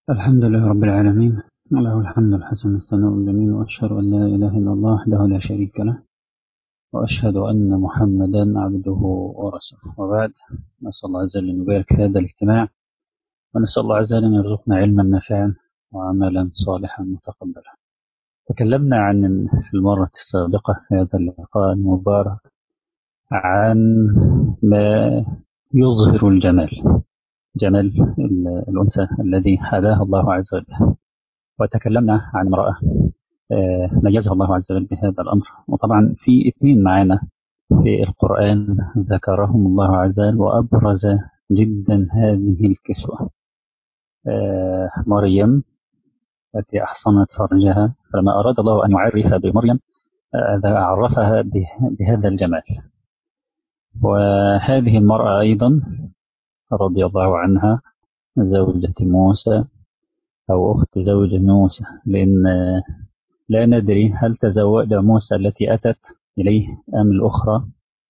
الحمد لله رب العالمين له الحمد الحسن الثناء الجميل وأشهد أن لا إله إلا الله وحده لا شريك له وأشهد أن محمدا عبده ورسوله وبعد نسأل الله عز وجل أن يبارك في هذا الاجتماع ونسأل الله عز وجل أن يرزقنا علما نافعا وعملا صالحا متقبلا تكلمنا عن في المرة السابقة في هذا اللقاء المبارك عن ما يظهر الجمال جمال الأنثى الذي هداها الله عز وجل وتكلمنا عن امرأة ميزها الله عز وجل بهذا الأمر وطبعا في اثنين معانا في القرآن ذكرهم الله عز وجل وأبرز جدا هذه الكسوة مريم التي أحصنت فرجها فلما أراد الله أن يعرف بمريم عرفها بهذا الجمال وهذه المرأة أيضا رضي الله عنها زوجة موسى أو أخت زوج موسى لأن لا ندري هل تزوج موسى التي أتت إليه أم الأخرى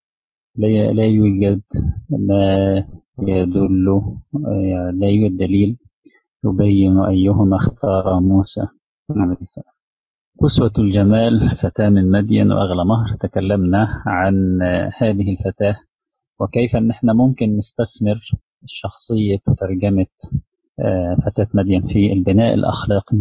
لا يوجد ما يدل لا يوجد دليل يبين أيهما اختار موسى عليه السلام قسوة الجمال فتاة من مدين وأغلى مهر تكلمنا عن هذه الفتاة وكيف أن احنا ممكن نستثمر شخصية وترجمة فتاة مدين في البناء الأخلاقي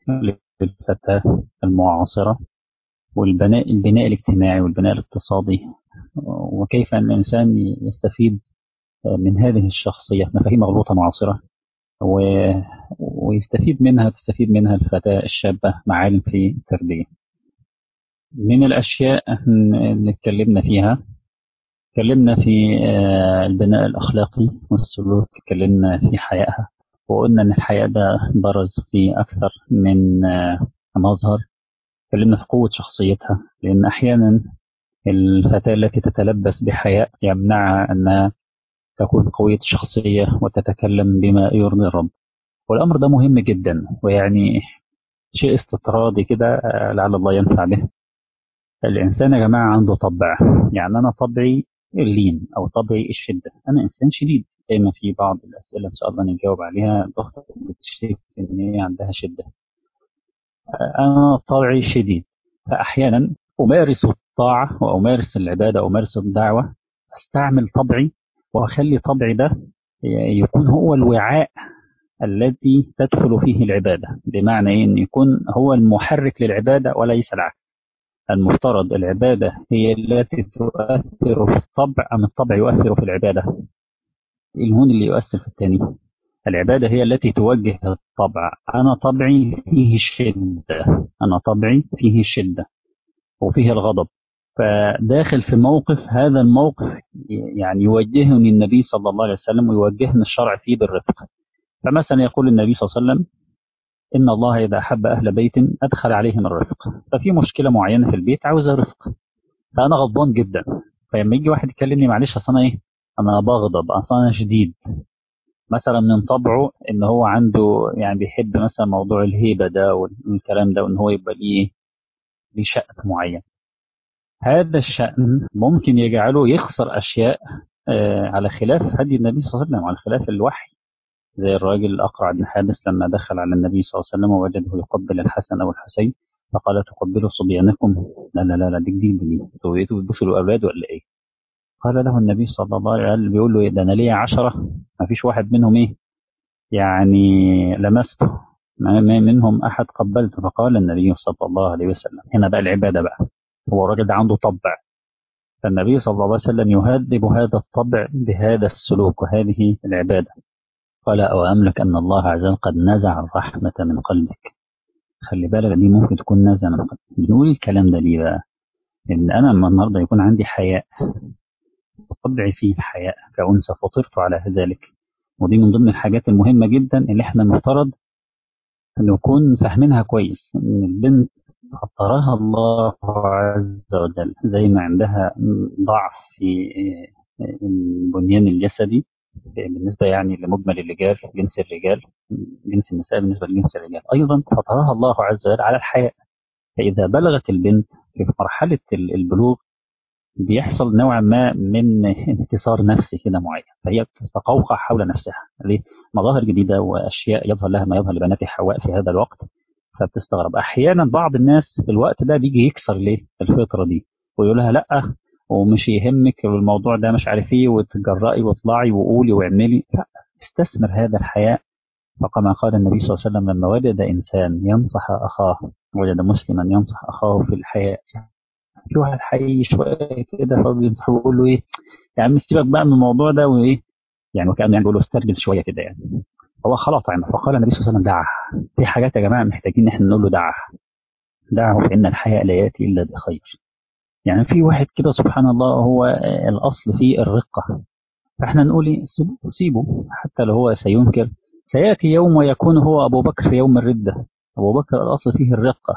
للفتاة المعاصرة والبناء البناء الاجتماعي والبناء الاقتصادي وكيف أن الإنسان يستفيد من هذه الشخصية مفاهيم مغلوطة معاصرة و... ويستفيد منها تستفيد منها الفتاة الشابة معالم في التربية من الأشياء اللي اتكلمنا فيها اتكلمنا في البناء الأخلاقي والسلوك اتكلمنا في حيائها وقلنا أن الحياء ده برز في أكثر من مظهر اتكلمنا في قوة شخصيتها لأن أحيانا الفتاة التي تتلبس بحياء يمنعها أنها تكون قوية الشخصية وتتكلم بما يرضي الرب والأمر ده مهم جدا ويعني شيء استطرادي كده لعل الله ينفع به الإنسان يا جماعة عنده طبع يعني أنا طبعي اللين أو طبعي الشدة أنا إنسان شديد زي ما في بعض الأسئلة إن شاء الله نجاوب عليها الأخت بتشتكي إن هي عندها شدة أنا طبعي شديد فأحيانا أمارس الطاعة وأمارس العبادة وأمارس الدعوة أستعمل طبعي وأخلي طبعي ده يكون هو الوعاء الذي تدخل فيه العبادة بمعنى إيه أن يكون هو المحرك للعبادة وليس العكس المفترض العبادة هي التي تؤثر في الطبع أم الطبع يؤثر في العبادة الهون اللي يؤثر في الثاني العبادة هي التي توجه الطبع أنا طبعي فيه الشدة أنا طبعي فيه الشدة وفيه الغضب فداخل في موقف هذا الموقف يعني يوجهني النبي صلى الله عليه وسلم ويوجهني الشرع فيه بالرفق فمثلا يقول النبي صلى الله عليه وسلم إن الله إذا أحب أهل بيت أدخل عليهم الرفق ففي مشكلة معينة في البيت عاوزة رفق فأنا غضبان جدا فلما يجي واحد يكلمني معلش أصل أنا إيه أنا بغضب أصل أنا شديد مثلا من طبعه إن هو عنده يعني بيحب مثلا موضوع الهيبة ده والكلام ده وإن هو يبقى ليه ليه شأن معين هذا الشأن ممكن يجعله يخسر أشياء آه على خلاف هدي النبي صلى الله عليه وسلم على خلاف الوحي زي الراجل الأقرع بن حابس لما دخل على النبي صلى الله عليه وسلم ووجده يقبل الحسن أو الحسين فقال تقبلوا صبيانكم لا لا لا لا دي جديد دي انتوا ايه بتبصوا الأولاد ولا إيه؟ قال له النبي صلى الله عليه وسلم بيقول له إيه ده أنا ليا عشرة ما فيش واحد منهم إيه؟ يعني لمسته ما منهم أحد قبلته فقال النبي صلى الله عليه وسلم هنا بقى العبادة بقى هو الراجل ده عنده طبع فالنبي صلى الله عليه وسلم يهذب هذا الطبع بهذا السلوك وهذه العبادة قال أو أملك أن الله عز وجل قد نزع الرحمة من قلبك خلي بالك دي ممكن تكون نزع من قلبك بنقول الكلام ده ليه بقى إن أنا لما النهاردة يكون عندي حياء طبعي فيه الحياء كأنثى فطرت على ذلك ودي من ضمن الحاجات المهمة جدا اللي احنا المفترض نكون فاهمينها كويس إن البنت فطرها الله عز وجل زي ما عندها ضعف في البنيان الجسدي بالنسبة يعني لمجمل الرجال جنس الرجال جنس النساء بالنسبة لجنس الرجال أيضا فطرها الله عز وجل على الحياء فإذا بلغت البنت في مرحلة البلوغ بيحصل نوع ما من انتصار نفسي كده معين فهي تتقوقع حول نفسها ليه؟ مظاهر جديدة وأشياء يظهر لها ما يظهر لبنات حواء في هذا الوقت فبتستغرب أحيانا بعض الناس في الوقت ده بيجي يكسر ليه الفطرة دي ويقول لها لأ ومش يهمك الموضوع ده مش عارف ايه وتجرأي واطلعي وقولي واعملي لا استثمر هذا الحياء فكما قال النبي صلى الله عليه وسلم لما وجد إنسان ينصح أخاه وجد مسلما ينصح أخاه في الحياء في واحد حي شويه كده فبينصحه ويقول له ايه يا عم سيبك بقى من الموضوع ده وايه يعني وكانه يعني بيقول له استرجل شويه كده يعني هو خلاص يعني فقال النبي صلى الله عليه وسلم دعه في حاجات يا جماعه محتاجين ان احنا نقول له دعه دعه فان الحياء لا ياتي الا بخير يعني في واحد كده سبحان الله هو الاصل فيه الرقه فاحنا نقول ايه سيبه سيبه حتى لو هو سينكر سياتي يوم ويكون هو ابو بكر في يوم الرده ابو بكر الاصل فيه الرقه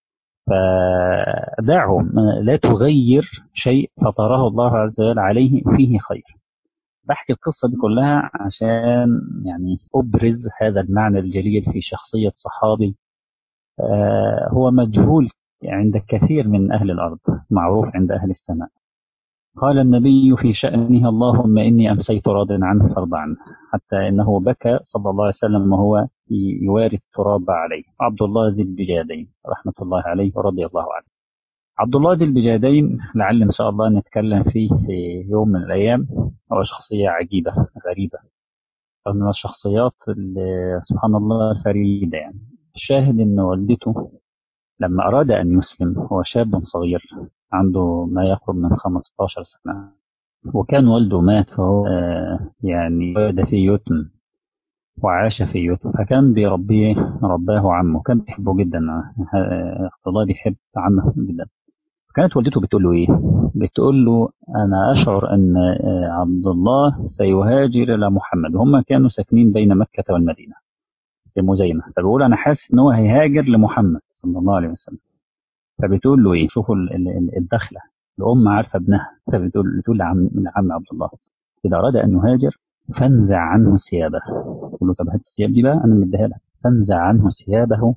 فدعهم لا تغير شيء فطره الله عز وجل عليه فيه خير بحكي القصة دي كلها عشان يعني أبرز هذا المعنى الجليل في شخصية صحابي هو مجهول عند كثير من أهل الأرض معروف عند أهل السماء قال النبي في شأنه اللهم إني أمسيت راض عنه فارض عنه حتى إنه بكى صلى الله عليه وسلم وهو يواري التراب عليه عبد الله ذي البجادين رحمة الله عليه ورضي الله عنه عبد الله ذي البجادين لعل إن شاء الله نتكلم فيه في يوم من الأيام هو شخصية عجيبة غريبة من الشخصيات اللي سبحان الله الفريدة يعني الشاهد إن والدته لما أراد أن يسلم هو شاب صغير عنده ما يقرب من 15 سنة وكان والده مات فهو يعني ولد في يتم وعاش في يتم فكان بيربيه رباه عمه كان بيحبه جدا عبد الله بيحب عمه جدا كانت والدته بتقول له ايه بتقول له انا اشعر ان عبد الله سيهاجر الى محمد هم كانوا ساكنين بين مكة والمدينة في مزينة فبقول انا حاسس ان هو هيهاجر لمحمد صلى الله عليه وسلم فبتقول له ايه شوفوا الدخله الام عارفه ابنها فبتقول بتقول لعم لعم عبد الله اذا اراد ان يهاجر فانزع عنه ثيابه تقول له طب هات الثياب دي بقى انا مديها لك فانزع عنه ثيابه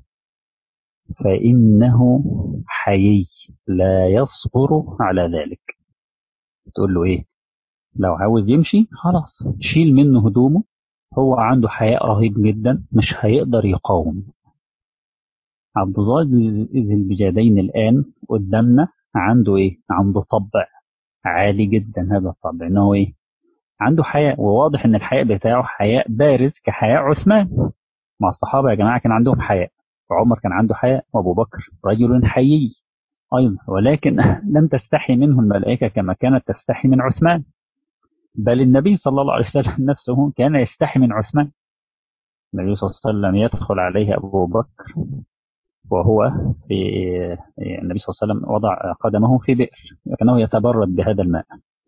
فانه حيي لا يصبر على ذلك تقول له ايه لو عاوز يمشي خلاص شيل منه هدومه هو عنده حياء رهيب جدا مش هيقدر يقاوم عبد الله ذي البجادين الآن قدامنا عنده إيه؟ عنده طبع عالي جدا هذا الطبع إنه إيه؟ عنده حياء وواضح إن الحياء بتاعه حياء بارز كحياء عثمان مع الصحابة يا جماعة كان عندهم حياء وعمر كان عنده حياء وأبو بكر رجل حيي أيضا ولكن لم تستحي منه الملائكة كما كانت تستحي من عثمان بل النبي صلى الله عليه وسلم نفسه كان يستحي من عثمان النبي صلى الله عليه وسلم يدخل عليه أبو بكر وهو في النبي صلى الله عليه وسلم وضع قدمه في بئر كأنه يتبرد بهذا الماء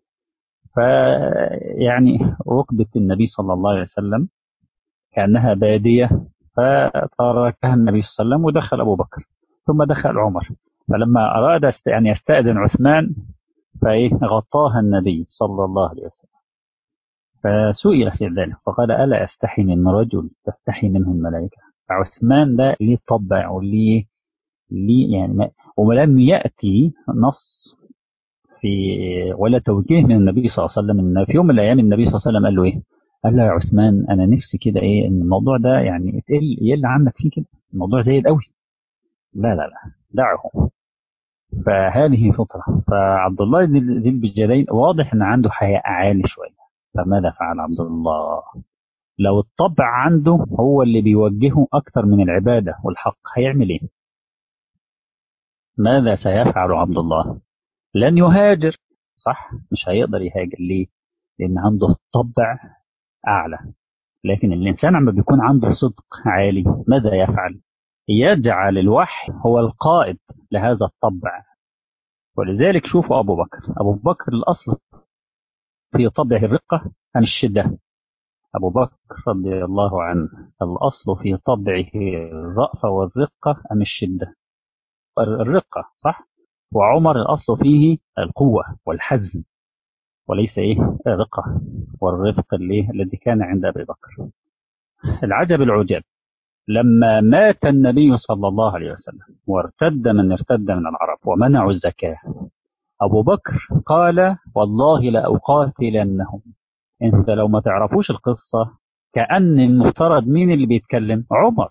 فيعني ركبة النبي صلى الله عليه وسلم كأنها بادية فتركها النبي صلى الله عليه وسلم ودخل أبو بكر ثم دخل عمر فلما أراد أن يستأذن عثمان فغطاها النبي صلى الله عليه وسلم فسئل في ذلك فقال ألا أستحي من رجل تستحي منه الملائكة عثمان ده ليه طبع وليه ليه يعني ما ولم يأتي نص في ولا توجيه من النبي صلى الله عليه وسلم ان في يوم من الايام النبي صلى الله عليه وسلم قال له ايه؟ قال له يا عثمان انا نفسي كده ايه ان الموضوع ده يعني تقل يقل عنك فيه كده الموضوع زايد قوي لا لا لا دعه فهذه فطره فعبد الله ذي البجالين واضح ان عنده حياء عالي شويه فماذا فعل عبد الله؟ لو الطبع عنده هو اللي بيوجهه أكثر من العبادة والحق هيعمل إيه؟ ماذا سيفعل عبد الله؟ لن يهاجر صح؟ مش هيقدر يهاجر ليه؟ لأن عنده الطبع أعلى لكن الإنسان عما بيكون عنده صدق عالي ماذا يفعل؟ يجعل الوحي هو القائد لهذا الطبع ولذلك شوفوا أبو بكر أبو بكر الأصل في طبعه الرقة عن الشدة أبو بكر رضي الله عنه الأصل في طبعه الرأفة والرقة أم الشدة الرقة صح وعمر الأصل فيه القوة والحزم وليس إيه الرقة والرفق اللي الذي كان عند أبي بكر العجب العجاب لما مات النبي صلى الله عليه وسلم وارتد من ارتد من العرب ومنعوا الزكاة أبو بكر قال والله لأقاتلنهم انت لو ما تعرفوش القصة كأن المفترض مين اللي بيتكلم عمر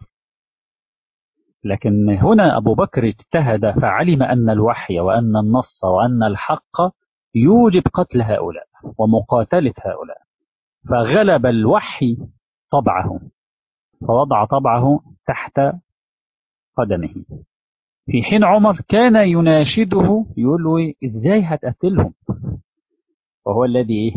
لكن هنا أبو بكر اجتهد فعلم أن الوحي وأن النص وأن الحق يوجب قتل هؤلاء ومقاتلة هؤلاء فغلب الوحي طبعه فوضع طبعه تحت قدمه في حين عمر كان يناشده يقول له ازاي هتقتلهم وهو الذي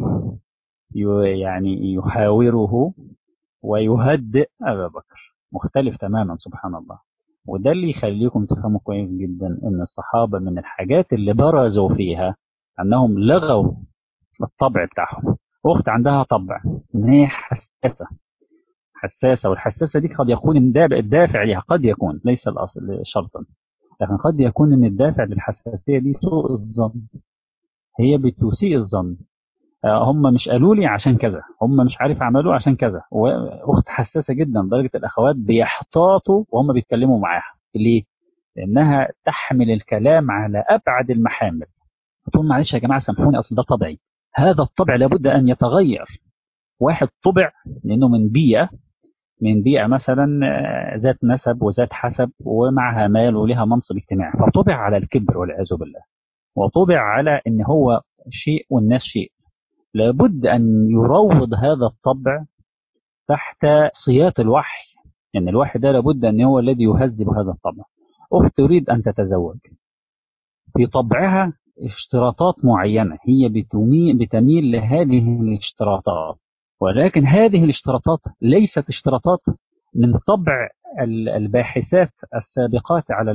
يعني يحاوره ويهدئ أبا بكر مختلف تماما سبحان الله وده اللي يخليكم تفهموا كويس جدا ان الصحابة من الحاجات اللي برزوا فيها انهم لغوا الطبع بتاعهم اخت عندها طبع ان هي حساسة حساسة والحساسة دي قد يكون الدافع لها قد يكون ليس الاصل شرطا لكن قد يكون ان الدافع للحساسية دي سوء الظن هي بتسيء الظن هم مش قالوا لي عشان كذا هم مش عارف عملوا عشان كذا واخت حساسه جدا لدرجه الاخوات بيحتاطوا وهم بيتكلموا معاها ليه لانها تحمل الكلام على ابعد المحامل تقول معلش يا جماعه سامحوني اصل ده طبعي هذا الطبع لابد ان يتغير واحد طبع لانه من بيئه من بيئه مثلا ذات نسب وذات حسب ومعها مال ولها منصب اجتماعي فطبع على الكبر والعياذ بالله وطبع على ان هو شيء والناس شيء لابد أن يروض هذا الطبع تحت صياط الوحي يعني الوحي ده لابد أن هو الذي يهذب هذا الطبع أخت تريد أن تتزوج في طبعها اشتراطات معينة هي بتميل لهذه الاشتراطات ولكن هذه الاشتراطات ليست اشتراطات من طبع الباحثات السابقات على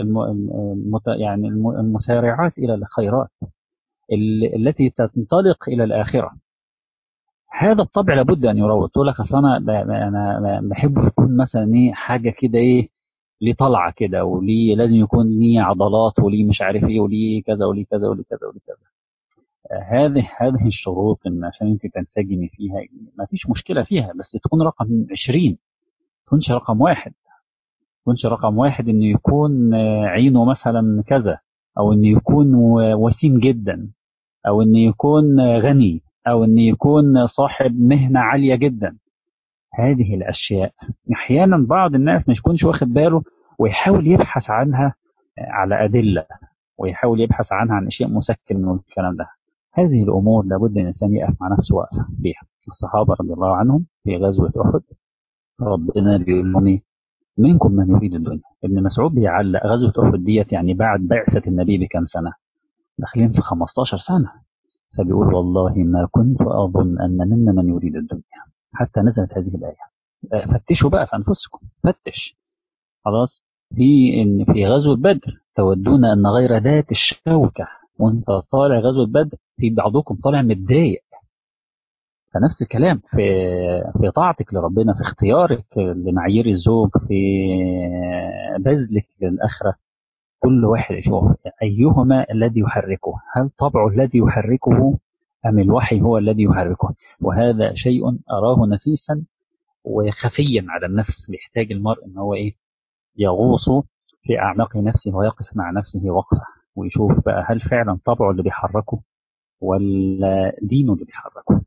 يعني المسارعات إلى الخيرات التي تنطلق الى الاخره هذا الطبع لابد ان يروض تقول لك اصل انا انا بحب يكون مثلا ايه حاجه كده ايه ليه طلعه كده وليه لازم يكون ليه عضلات وليه مش عارف ايه وليه كذا وليه كذا وليه كذا وليه كذا هذه هذه الشروط ان عشان انت تنسجمي فيها ما فيش مشكله فيها بس تكون رقم 20 تكونش رقم واحد تكونش رقم واحد انه يكون عينه مثلا كذا او انه يكون وسيم جدا او انه يكون غني او انه يكون صاحب مهنة عالية جدا هذه الاشياء احيانا بعض الناس مش يكونش واخد باله ويحاول يبحث عنها على ادلة ويحاول يبحث عنها عن اشياء مسكن والكلام ده هذه الامور لابد ان الانسان يقف مع نفسه وقفه بيها الصحابه رضي الله عنهم في غزوه احد ربنا بيقول لهم منكم من يريد الدنيا ابن مسعود بيعلق غزوه احد ديت يعني بعد بعثه النبي بكم سنه داخلين في 15 سنة فبيقول والله ما كنت أظن أن منا من يريد الدنيا حتى نزلت هذه الآية فتشوا بقى في أنفسكم فتش خلاص في إن في غزوة بدر تودون أن غير ذات الشوكة وأنت طالع غزوة بدر في بعضكم طالع متضايق فنفس الكلام في في طاعتك لربنا في اختيارك لمعايير الزوج في بذلك للآخرة كل واحد يشوف أيهما الذي يحركه هل طبعه الذي يحركه أم الوحي هو الذي يحركه وهذا شيء أراه نفيسا وخفيا على النفس بيحتاج المرء ان هو ايه يغوص في اعماق نفسه ويقف مع نفسه وقفه ويشوف بقى هل فعلا طبعه اللي بيحركه ولا دينه اللي بيحركه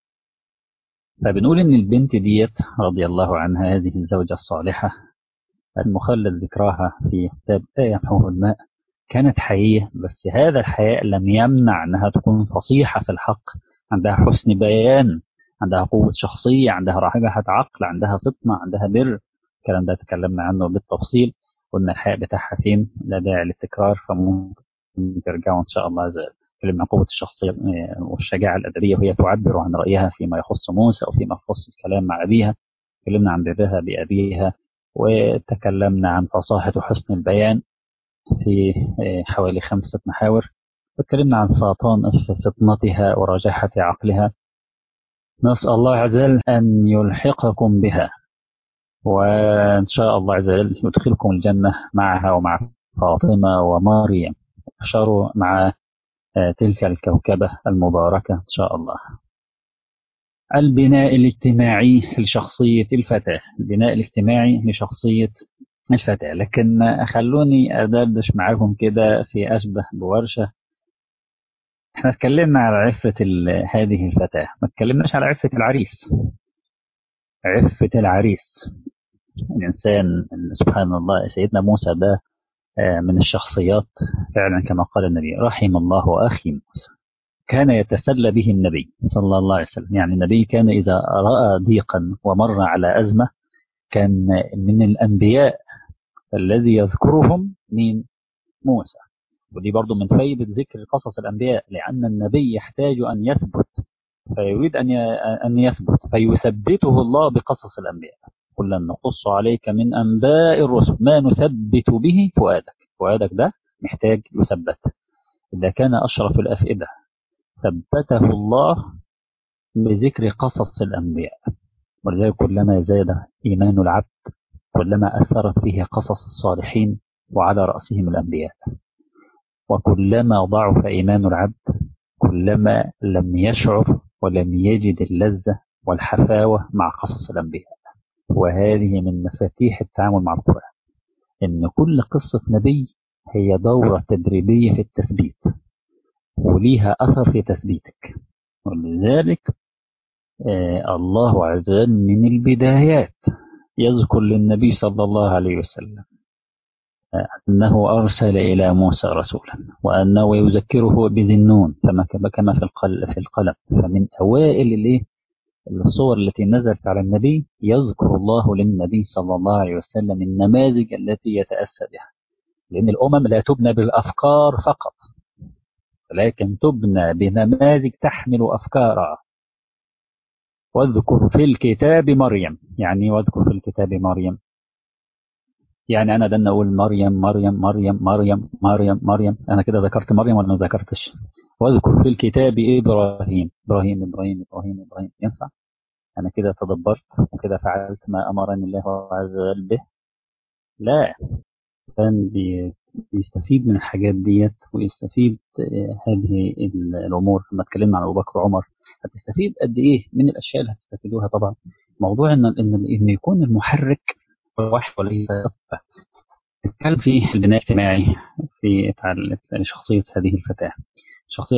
فبنقول ان البنت ديت رضي الله عنها هذه الزوجة الصالحة المخلد ذكراها في كتاب لا يمحوه الماء كانت حقيقية بس هذا الحياء لم يمنع انها تكون فصيحة في الحق عندها حسن بيان عندها قوة شخصية عندها رحجة عقل عندها فطنة عندها بر الكلام ده تكلمنا عنه بالتفصيل قلنا الحياء بتاعها فين لا داعي للتكرار فممكن ترجعوا ان شاء الله تكلمنا عن قوة الشخصية والشجاعة الأدبية وهي تعبر عن رأيها فيما يخص موسى أو فيما يخص الكلام مع أبيها تكلمنا عن برها بأبيها وتكلمنا عن فصاحة وحسن البيان في حوالي خمسة محاور وتكلمنا عن سرطان فطنتها ورجاحة عقلها نسأل الله عز وجل أن يلحقكم بها وإن شاء الله عز وجل يدخلكم الجنة معها ومع فاطمة ومريم احشروا مع تلك الكوكبة المباركة إن شاء الله البناء الاجتماعي لشخصية الفتاة البناء الاجتماعي لشخصية الفتاة لكن خلوني أدردش معاكم كده في أشبه بورشة احنا اتكلمنا على عفة هذه الفتاة ما اتكلمناش على عفة العريس عفة العريس الإنسان سبحان الله سيدنا موسى ده من الشخصيات فعلا كما قال النبي رحم الله أخي موسى كان يتسلى به النبي صلى الله عليه وسلم يعني النبي كان إذا رأى ضيقا ومر على أزمة كان من الأنبياء الذي يذكرهم من موسى ودي برضو من فايدة ذكر قصص الأنبياء لأن النبي يحتاج أن يثبت فيريد أن أن يثبت فيثبته الله بقصص الأنبياء كلا نقص عليك من أنباء الرسل ما نثبت به فؤادك فؤادك ده محتاج يثبت إذا كان أشرف الأفئدة ثبته الله بذكر قصص الأنبياء ولذلك كلما زاد إيمان العبد كلما أثرت فيه قصص الصالحين وعلى رأسهم الأنبياء وكلما ضعف إيمان العبد كلما لم يشعر ولم يجد اللذة والحفاوة مع قصص الأنبياء وهذه من مفاتيح التعامل مع القرآن إن كل قصة نبي هي دورة تدريبية في التثبيت وليها أثر في تثبيتك ولذلك آه الله عز وجل من البدايات يذكر للنبي صلى الله عليه وسلم آه أنه أرسل إلى موسى رسولا وأنه يذكره بذنون كما كما في القلم في القلم فمن أوائل الإيه الصور التي نزلت على النبي يذكر الله للنبي صلى الله عليه وسلم النماذج التي يتأسى بها لأن الأمم لا تبنى بالأفكار فقط ولكن تبنى بنماذج تحمل أفكارها واذكر في الكتاب مريم يعني واذكر في الكتاب مريم يعني أنا ده أقول مريم مريم مريم مريم مريم مريم أنا كده ذكرت مريم ولا ما ذكرتش واذكر في الكتاب إبراهيم إبراهيم إبراهيم إبراهيم إبراهيم ينفع أنا كده تدبرت وكده فعلت ما أمرني الله عز وجل به لا كان بيستفيد من الحاجات ديت ويستفيد هذه الأمور لما اتكلمنا عن أبو بكر وعمر هتستفيد قد إيه من الأشياء اللي هتستفيدوها طبعا موضوع إن إن إن يكون المحرك واحد وليس نتكلم في البناء الاجتماعي في شخصية هذه الفتاة شخصية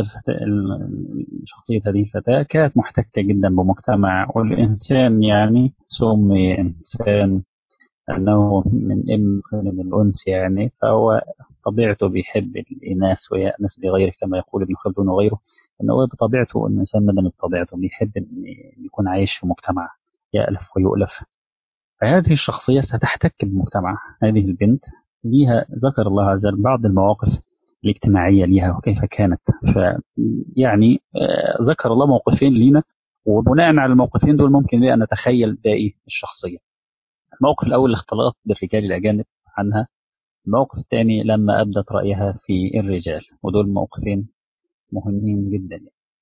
شخصية هذه الفتاة كانت محتكة جدا بمجتمع والإنسان يعني سمي إنسان أنه من إم من الأنس يعني فهو طبيعته بيحب الإناث ويأنس بغيره كما يقول ابن خلدون وغيره أنه هو بطبيعته الإنسان مدني بطبيعته بيحب أن يكون عايش في مجتمع يألف ويؤلف فهذه الشخصية ستحتك بالمجتمع هذه البنت ليها ذكر الله عز وجل بعض المواقف الاجتماعية ليها وكيف كانت فيعني ذكر الله موقفين لينا وبناء على الموقفين دول ممكن أن نتخيل باقي الشخصية الموقف الأول الاختلاط بالرجال الأجانب عنها الموقف الثاني لما أبدت رأيها في الرجال ودول موقفين مهمين جدا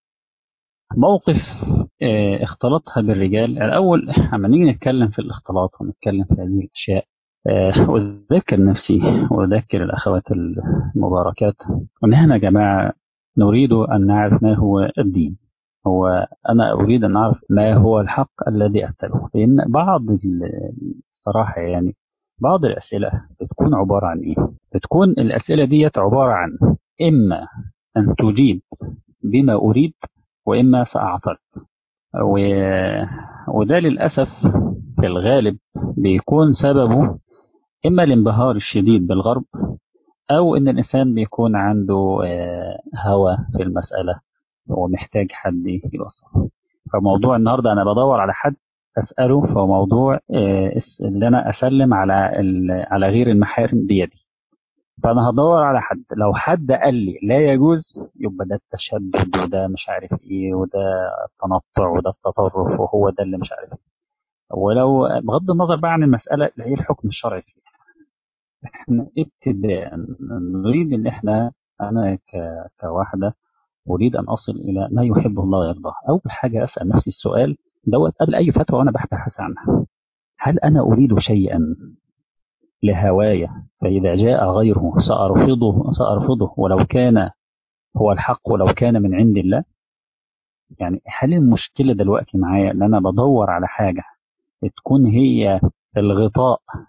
موقف اه اختلاطها بالرجال الأول لما نيجي نتكلم في الاختلاط ونتكلم في هذه الأشياء اه أذكر نفسي وأذكر الأخوات المباركات أن احنا يا جماعة نريد أن نعرف ما هو الدين هو أنا أريد أن أعرف ما هو الحق الذي أتبعه لأن بعض الصراحة يعني بعض الأسئلة بتكون عبارة عن إيه؟ بتكون الأسئلة ديت عبارة عن إما أن تجيب بما أريد وإما سأعترض و... وده للأسف في الغالب بيكون سببه إما الانبهار الشديد بالغرب أو إن الإنسان بيكون عنده هوى في المسألة ومحتاج حد يوصله فموضوع النهاردة أنا بدور على حد أسأله فهو موضوع اللي أنا أسلم على على غير المحارم بيدي فأنا هدور على حد لو حد قال لي لا يجوز يبقى ده التشدد وده مش عارف إيه وده التنطع وده التطرف وهو ده اللي مش عارف إيه ولو بغض النظر بقى عن المسألة اللي هي الحكم الشرعي فيها احنا ابتداء نريد ان احنا انا كواحدة اريد ان اصل الى ما يحب الله ويرضاه اول حاجة اسأل نفسي السؤال دوت قبل اي فتوى وانا بحث عنها هل انا اريد شيئا لهوايا فاذا جاء غيره سارفضه سارفضه ولو كان هو الحق ولو كان من عند الله يعني هل المشكلة دلوقتي معايا ان انا بدور على حاجة تكون هي الغطاء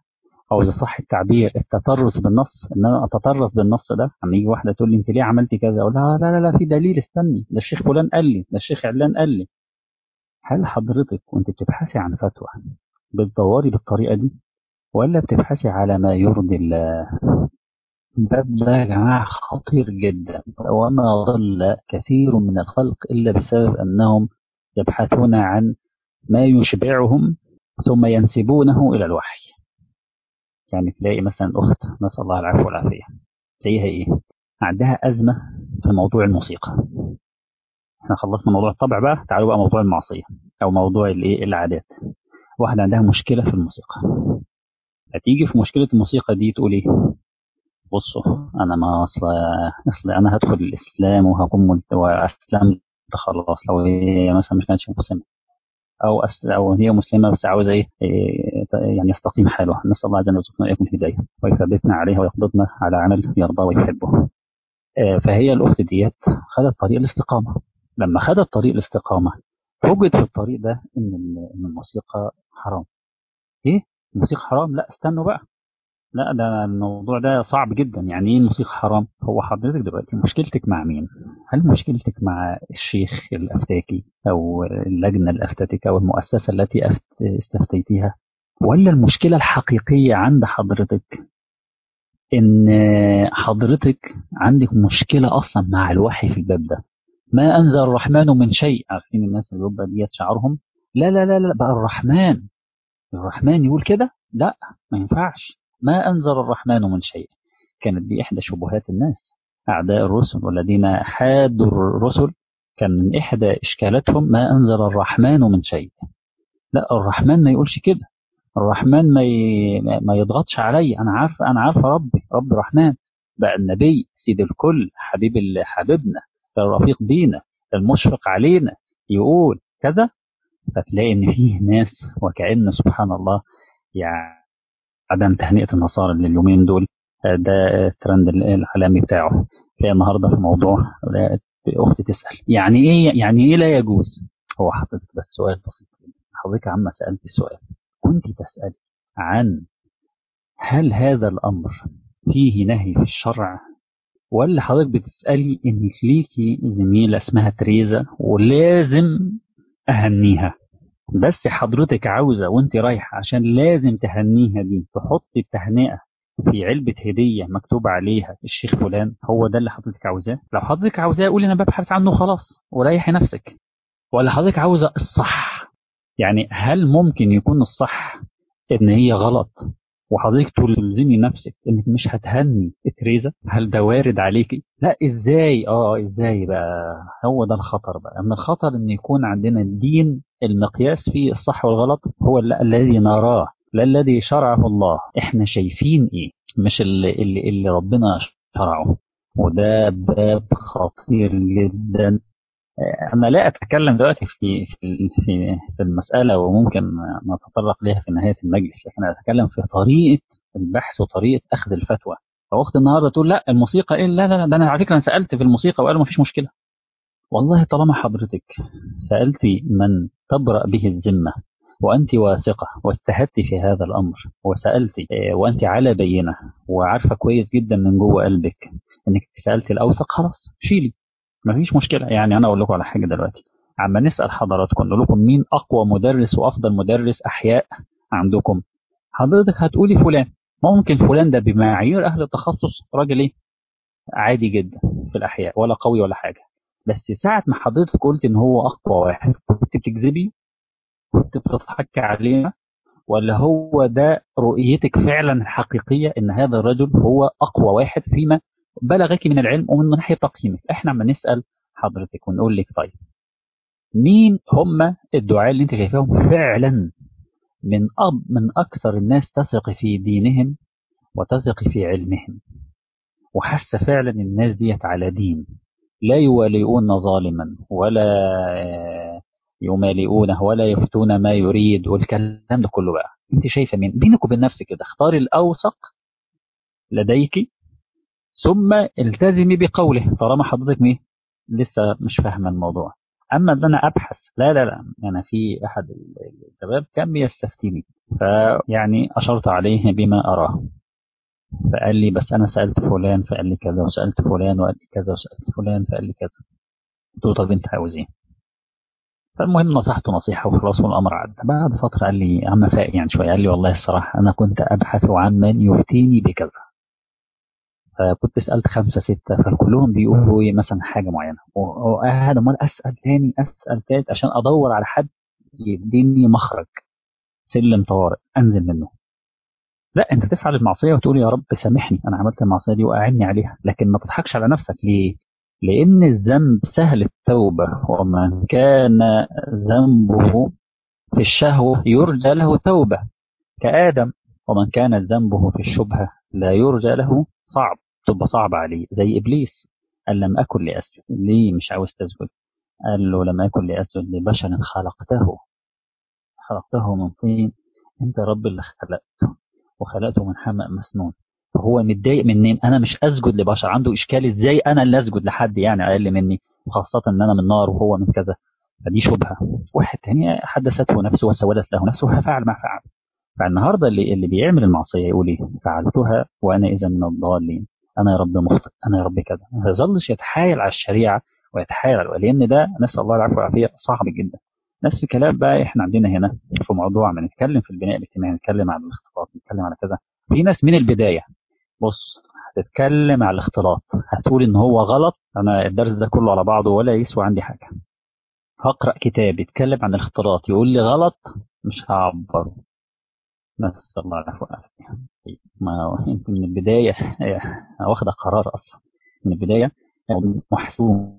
او اذا صح التعبير التطرس بالنص ان انا اتطرس بالنص ده اما يجي واحده تقول لي انت ليه عملتي كذا اقول لها لا لا لا في دليل استني ده الشيخ فلان قال لي ده الشيخ علان قال لي هل حضرتك وانت بتبحثي عن فتوى بتدوري بالطريقه دي ولا بتبحثي على ما يرضي الله الباب ده يا جماعة خطير جدا وما ضل كثير من الخلق إلا بسبب أنهم يبحثون عن ما يشبعهم ثم ينسبونه إلى الوحي يعني تلاقي مثلا أخت نسأل الله العفو والعافية تلاقيها إيه عندها أزمة في موضوع الموسيقى احنا خلصنا موضوع الطبع بقى تعالوا بقى موضوع المعصية أو موضوع الإيه العادات واحدة عندها مشكلة في الموسيقى هتيجي في مشكلة الموسيقى دي تقول إيه بصوا انا ما اصل اصل انا هدخل الاسلام وهكون ملت... واسلمت خلاص لو هي مثلا مش كانتش مسلمه او أس... او هي مسلمه بس عاوزه ايه يعني يستقيم حالها نسال الله عز وجل يرزقنا اياكم الهدايه ويثبتنا عليها ويقبضنا على عمل يرضى ويحبه فهي الاخت ديت خدت طريق الاستقامه لما خدت طريق الاستقامه وجد في الطريق ده ان ان الموسيقى حرام ايه الموسيقى حرام لا استنوا بقى لا ده الموضوع ده صعب جدا يعني ايه الموسيقى حرام هو حضرتك دلوقتي مشكلتك مع مين هل مشكلتك مع الشيخ الافتاكي او اللجنه الافتاتيك او المؤسسه التي استفتيتيها ولا المشكله الحقيقيه عند حضرتك ان حضرتك عندك مشكله اصلا مع الوحي في الباب ده ما انزل الرحمن من شيء عارفين الناس اللي بيبقى ديت شعارهم لا لا لا لا بقى الرحمن الرحمن يقول كده لا ما ينفعش ما أنزل الرحمن من شيء كانت دي إحدى شبهات الناس أعداء الرسل والذين حادوا الرسل كان من إحدى إشكالاتهم ما أنزل الرحمن من شيء لا الرحمن ما يقولش كده الرحمن ما ي... ما يضغطش علي أنا عارف أنا عارف ربي رب رحمن بقى النبي سيد الكل حبيب ال... حبيبنا الرفيق بينا المشفق علينا يقول كذا فتلاقي إن فيه ناس وكأن سبحان الله يعني عدم تهنئة النصارى لليومين دول ده الترند العالمي بتاعه تلاقي النهارده في موضوع اختي تسال يعني ايه يعني ايه لا يجوز هو حضرتك بس سؤال بسيط حضرتك عما سالت السؤال كنت تسال عن هل هذا الامر فيه نهي في الشرع ولا حضرتك بتسالي ان ليكي زميله اسمها تريزا ولازم اهنيها بس حضرتك عاوزة وانت رايحة عشان لازم تهنيها دي تحطي التهنئة في علبة هدية مكتوب عليها الشيخ فلان هو ده اللي حضرتك عاوزاه لو حضرتك عاوزاه قولي انا ببحث عنه خلاص وريحي نفسك ولا حضرتك عاوزة الصح يعني هل ممكن يكون الصح ان هي غلط وحضرتك تلزمي نفسك انك مش هتهني تريزا هل ده وارد عليكي لا ازاي اه ازاي بقى هو ده الخطر بقى ان الخطر ان يكون عندنا الدين المقياس فيه الصح والغلط هو الذي نراه لا الذي شرعه الله احنا شايفين ايه مش اللي, اللي, اللي ربنا شرعه وده باب خطير جدا انا لا اتكلم دلوقتي في في في, في المساله وممكن نتطرق لها في نهايه المجلس لكن اتكلم في طريقه البحث وطريقه اخذ الفتوى فاخت النهارده تقول لا الموسيقى ايه لا لا لا ده انا على فكره انا سالت في الموسيقى وقالوا ما فيش مشكله والله طالما حضرتك سالتي من تبرأ به الذمه وانت واثقه واجتهدتي في هذا الامر وسالتي وانت على بينه وعارفه كويس جدا من جوه قلبك انك سالتي الاوثق خلاص شيلي مفيش مشكلة يعني أنا أقول لكم على حاجة دلوقتي عما نسأل حضراتكم نقول لكم مين أقوى مدرس وأفضل مدرس أحياء عندكم حضرتك هتقولي فلان ممكن فلان ده بمعايير أهل التخصص راجل إيه عادي جدا في الأحياء ولا قوي ولا حاجة بس ساعة ما حضرتك قلت إن هو أقوى واحد كنت بتكذبي كنت بتضحكي علينا ولا هو ده رؤيتك فعلا الحقيقية إن هذا الرجل هو أقوى واحد فيما بلغك من العلم ومن ناحيه تقييمك احنا عم نسال حضرتك ونقول لك طيب مين هم الدعاء اللي انت شايفاهم فعلا من أب من اكثر الناس تثق في دينهم وتثق في علمهم وحاسه فعلا الناس ديت على دين لا يوالئون ظالما ولا يمالئونه ولا يفتون ما يريد والكلام ده كله بقى انت شايفه مين بينك وبين نفسك كده اختاري الاوثق لديك ثم التزمي بقوله طالما حضرتك ميه لسه مش فاهمه الموضوع اما ان انا ابحث لا لا لا انا في احد الشباب كان بيستفتيني فيعني أشرت عليه بما أراه فقال لي بس أنا سألت فلان فقال لي كذا وسألت فلان وقال لي كذا وسألت فلان فقال لي كذا قلت له طب أنت عاوز إيه؟ فالمهم نصحته نصيحة وخلاص والأمر عدى بعد فترة قال لي يا عم فاق يعني شوية قال لي والله الصراحة أنا كنت أبحث عن من يفتيني بكذا فكنت سألت خمسة ستة فكلهم بيقولوا إيه مثلا حاجة معينة وقاعد أمال أسأل تاني أسأل تالت عشان أدور على حد يديني مخرج سلم طوارئ أنزل منه لا أنت تفعل المعصية وتقول يا رب سامحني أنا عملت المعصية دي وأعني عليها لكن ما تضحكش على نفسك ليه؟ لأن الذنب سهل التوبة ومن كان ذنبه في الشهوة يرجى له توبة كآدم ومن كان ذنبه في الشبهة لا يرجى له صعب تبقى صعب عليه زي إبليس قال لم أكن لأسجد ليه مش عاوز تسجد قال له لم أكن لأسجد لبشر خلقته خلقته من طين أنت رب اللي خلقته وخلقته من حمأ مسنون فهو متضايق منين انا مش اسجد لبشر عنده اشكال ازاي انا اللي اسجد لحد يعني اقل مني وخاصه ان انا من نار وهو من كذا فدي شبهه واحد تاني حدثته نفسه وسولت له نفسه ففعل ما فعل فالنهارده اللي اللي بيعمل المعصيه يقول ايه فعلتها وانا اذا من الضالين انا يا رب مخطئ انا يا رب كذا ما يظلش يتحايل على الشريعه ويتحايل على لان ده نسال الله العفو والعافيه صعب جدا نفس الكلام بقى احنا عندنا هنا في موضوع ما نتكلم في البناء الاجتماعي نتكلم عن الاختلاط نتكلم على كذا في ناس من البدايه بص هتتكلم على الاختلاط هتقول ان هو غلط انا الدرس ده كله على بعضه ولا يسوى عندي حاجه هقرا كتاب يتكلم عن الاختلاط يقول لي غلط مش هعبره نسال الله العفو والعافيه ما انت من البدايه واخده قرار اصلا من البدايه محسوم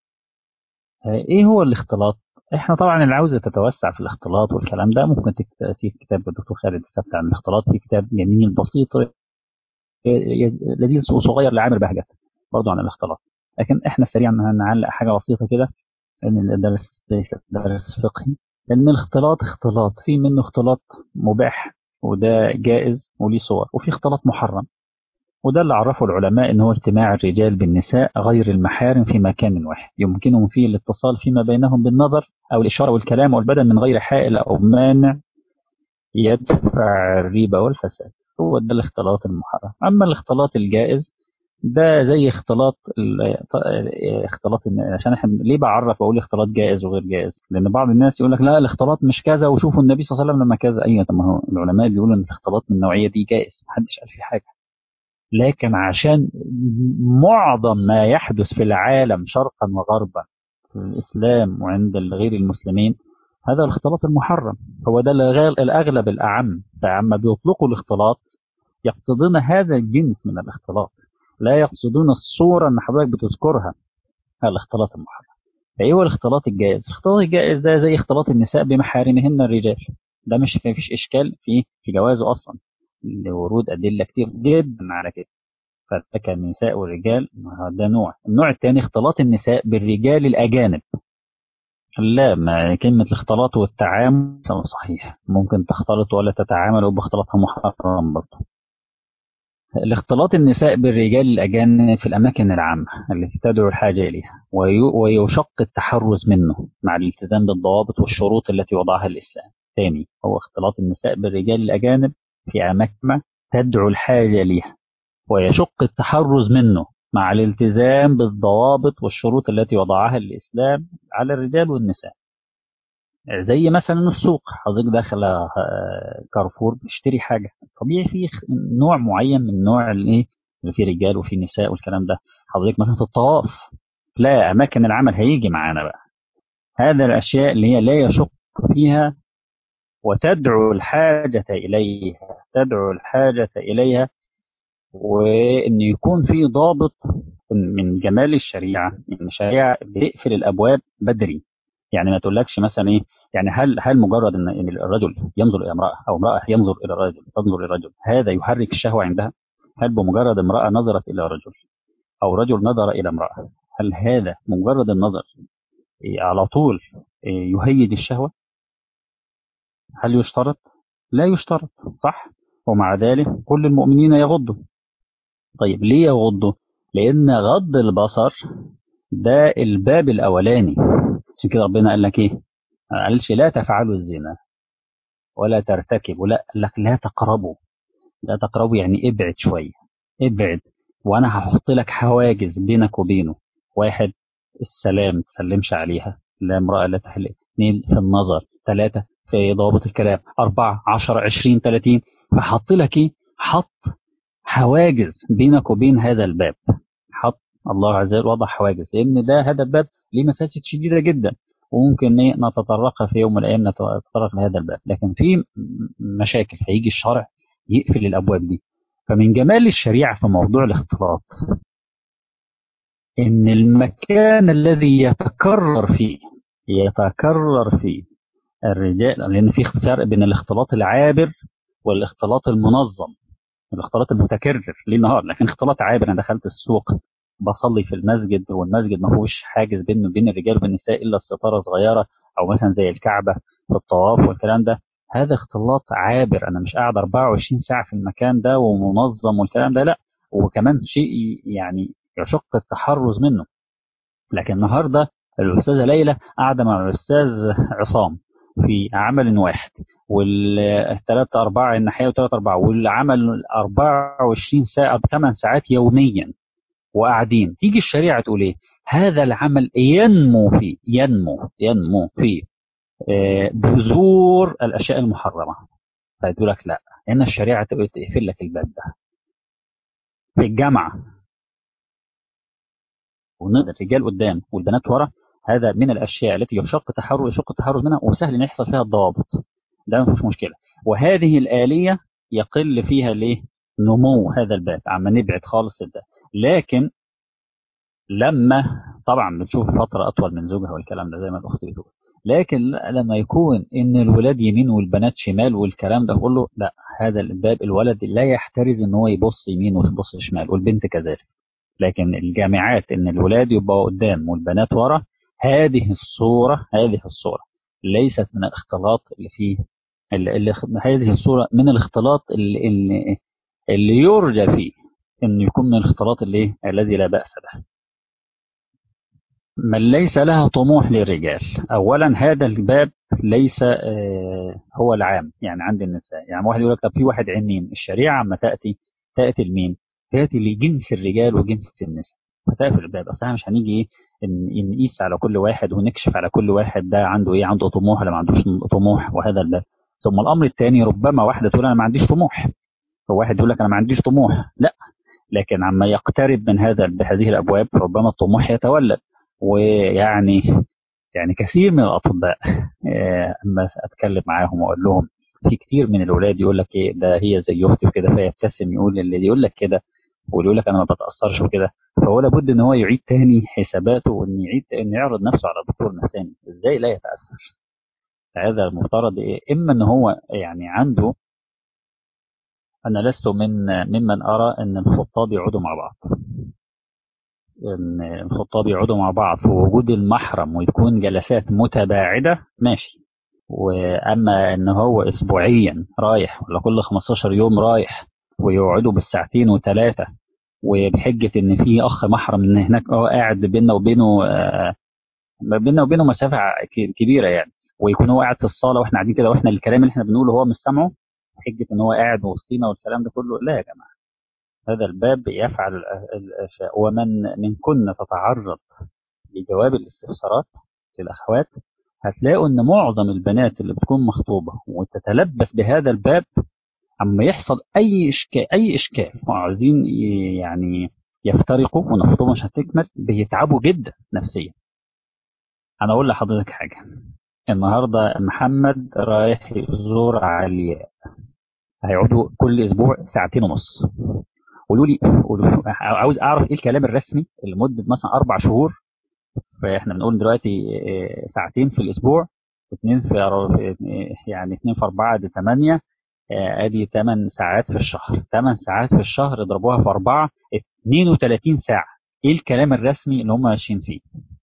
ايه هو الاختلاط احنا طبعا اللي عاوزه تتوسع في الاختلاط والكلام ده ممكن تكتب كتاب الدكتور خالد السبت عن الاختلاط في كتاب جميل بسيط لذيذ وصغير لعامر بهجت برضه عن الاختلاط لكن احنا سريعا هنعلق حاجه بسيطه كده ان الدرس ليس درس فقهي لان الاختلاط اختلاط في منه اختلاط مباح وده جائز وليه صور وفي اختلاط محرم وده اللي عرفه العلماء ان هو اجتماع الرجال بالنساء غير المحارم في مكان واحد يمكنهم فيه الاتصال فيما بينهم بالنظر او الاشاره والكلام والبدن من غير حائل او مانع يدفع الريبه والفساد هو ده الاختلاط المحرم اما الاختلاط الجائز ده زي اختلاط اختلاط عشان احنا ليه بعرف اقول اختلاط جائز وغير جائز لان بعض الناس يقول لك لا الاختلاط مش كذا وشوفوا النبي صلى الله عليه وسلم لما كذا ايوه طب ما هو العلماء بيقولوا ان الاختلاط من النوعيه دي جائز محدش قال فيه حاجه لكن عشان معظم ما يحدث في العالم شرقا وغربا في الاسلام وعند غير المسلمين هذا الاختلاط المحرم هو ده الاغلب الاعم فعما بيطلقوا الاختلاط يقصدون هذا الجنس من الاختلاط لا يقصدون الصورة اللي حضرتك بتذكرها الاختلاط المحرم فايه هو الاختلاط الجائز الاختلاط الجائز ده زي اختلاط النساء بمحارمهن الرجال ده مش ما فيش اشكال في في جوازه اصلا لورود ادله كتير جدا على كده فذكر النساء والرجال ده نوع النوع الثاني اختلاط النساء بالرجال الاجانب لا ما كلمة الاختلاط والتعامل صحيح ممكن تختلط ولا تتعامل وباختلاطها محرم برضه الاختلاط النساء بالرجال الأجانب في الأماكن العامة التي تدعو الحاجة إليها ويشق التحرز منه مع الالتزام بالضوابط والشروط التي وضعها الإسلام ثاني هو اختلاط النساء بالرجال الأجانب في أماكن تدعو الحاجة إليها ويشق التحرز منه مع الالتزام بالضوابط والشروط التي وضعها الإسلام على الرجال والنساء زي مثلا السوق حضرتك داخل كارفور بتشتري حاجه طبيعي في نوع معين من نوع الايه اللي فيه رجال وفي نساء والكلام ده حضرتك مثلا في الطواف لا اماكن العمل هيجي معانا بقى هذا الاشياء اللي هي لا يشق فيها وتدعو الحاجة إليها تدعو الحاجة إليها وإن يكون في ضابط من جمال الشريعة إن الشريعة بتقفل الأبواب بدري يعني ما تقولكش مثلا ايه يعني هل هل مجرد ان ان الرجل ينظر الى امراه او امراه ينظر الى الرجل تنظر الى الرجل هذا يحرك الشهوه عندها؟ هل بمجرد امراه نظرت الى رجل او رجل نظر الى امراه هل هذا مجرد النظر إيه على طول إيه يهيج الشهوه؟ هل يشترط؟ لا يشترط صح؟ ومع ذلك كل المؤمنين يغضوا طيب ليه يغضوا؟ لان غض البصر ده الباب الاولاني عشان كده ربنا قال لك ايه؟ ما قالش لا تفعلوا الزنا ولا ترتكبوا لا قال لك لا تقربوا لا تقربوا يعني ابعد شويه ابعد وانا هحط لك حواجز بينك وبينه واحد السلام تسلمش عليها لا امرأة لا تحل اثنين في النظر ثلاثة في ضوابط الكلام أربعة عشر عشرين ثلاثين فحط لك ايه حط حواجز بينك وبين هذا الباب حط الله عز وجل وضع حواجز لان ده هذا الباب ليه مفاسد شديدة جدا وممكن ايه نتطرق في يوم من الايام نتطرق لهذا الباب لكن في مشاكل هيجي الشرع يقفل الابواب دي فمن جمال الشريعة في موضوع الاختلاط ان المكان الذي يتكرر فيه يتكرر فيه الرجال لان في فرق بين الاختلاط العابر والاختلاط المنظم الاختلاط المتكرر ليل نهار لكن اختلاط عابر انا دخلت السوق بصلي في المسجد والمسجد ما فيهوش حاجز بين بين الرجال والنساء الا الستاره صغيره او مثلا زي الكعبه في الطواف والكلام ده هذا اختلاط عابر انا مش قاعد 24 ساعه في المكان ده ومنظم والكلام ده لا وكمان شيء يعني يشق التحرز منه لكن النهارده الاستاذه ليلى قاعده مع الاستاذ عصام في عمل واحد والثلاثة أربعة الناحية وثلاثة أربعة والعمل 24 ساعة بثمان ساعات يوميا وقاعدين تيجي الشريعة تقول إيه هذا العمل ينمو فيه ينمو ينمو فيه بذور الأشياء المحرمة فتقول لك لا إن الشريعة تقفل لك الباب ده في الجامعة الرجال قدام والبنات ورا هذا من الاشياء التي يشق تحرر يشق التحرز منها وسهل ان يحصل فيها الضوابط ده ما فيش مشكله وهذه الاليه يقل فيها ليه نمو هذا الباب عما نبعد خالص ده لكن لما طبعا بتشوف فتره اطول من زوجها والكلام ده زي ما الاخت بتقول لكن لما يكون ان الولاد يمين والبنات شمال والكلام ده كله لا هذا الباب الولد لا يحترز ان هو يبص يمين ويبص شمال والبنت كذلك لكن الجامعات ان الولاد يبقوا قدام والبنات ورا هذه الصورة هذه الصورة ليست من الاختلاط اللي فيه اللي اللي هذه الصورة من الاختلاط اللي, اللي, اللي يرجى فيه انه يكون من الاختلاط اللي الذي لا بأس به من ليس لها طموح للرجال اولا هذا الباب ليس آه هو العام يعني عند النساء يعني واحد يقول لك طب في واحد عنين الشريعه عما تاتي تاتي لمين؟ تاتي لجنس الرجال وجنس النساء فتقفل الباب اصل مش هنيجي ايه نقيس على كل واحد ونكشف على كل واحد ده عنده ايه عنده طموح ولا ما عندوش طموح وهذا الباب ثم الامر الثاني ربما واحده تقول انا ما عنديش طموح وواحد يقول لك انا ما عنديش طموح لا لكن عما يقترب من هذا بهذه الابواب ربما الطموح يتولد ويعني يعني كثير من الاطباء اما اتكلم معاهم واقول لهم في كتير من الاولاد يقول لك ايه ده هي زي اختي وكده فيبتسم يقول اللي يقول لك كده واللي يقول لك انا ما بتاثرش وكده فهو لابد ان هو يعيد تاني حساباته وان يعيد ان يعرض نفسه على دكتور نفساني ازاي لا يتاثر هذا المفترض إيه؟ اما ان هو يعني عنده انا لست من ممن ارى ان الخطاب يقعدوا مع بعض ان الخطاب يقعدوا مع بعض في وجود المحرم ويكون جلسات متباعده ماشي واما ان هو اسبوعيا رايح ولا كل 15 يوم رايح ويقعدوا بالساعتين وثلاثه وبحجه ان في اخ محرم ان هناك اه قاعد بيننا وبينه آه بيننا وبينه مسافه كبيره يعني ويكون هو قاعد في الصاله واحنا قاعدين كده واحنا الكلام اللي احنا بنقوله هو مش سامعه حجه ان هو قاعد وسطينا والكلام ده كله لا يا جماعه هذا الباب يفعل الاشياء ومن من كنا تتعرض لجواب الاستفسارات للاخوات هتلاقوا ان معظم البنات اللي بتكون مخطوبه وتتلبس بهذا الباب اما يحصل اي اشكال اي اشكال وعايزين يعني يفترقوا ونخطبهم مش هتكمل بيتعبوا جدا نفسيا انا اقول لحضرتك حاجه النهارده محمد رايح يزور علياء هيقعدوا كل اسبوع ساعتين ونص قولوا لي عاوز اعرف ايه الكلام الرسمي لمده مثلا اربع شهور فاحنا بنقول دلوقتي ساعتين في الاسبوع اثنين في يعني اثنين في اربعه دي ثمانيه ادي 8 ساعات في الشهر 8 ساعات في الشهر اضربوها في اربعه 32 ساعه ايه الكلام الرسمي اللي هم ماشيين فيه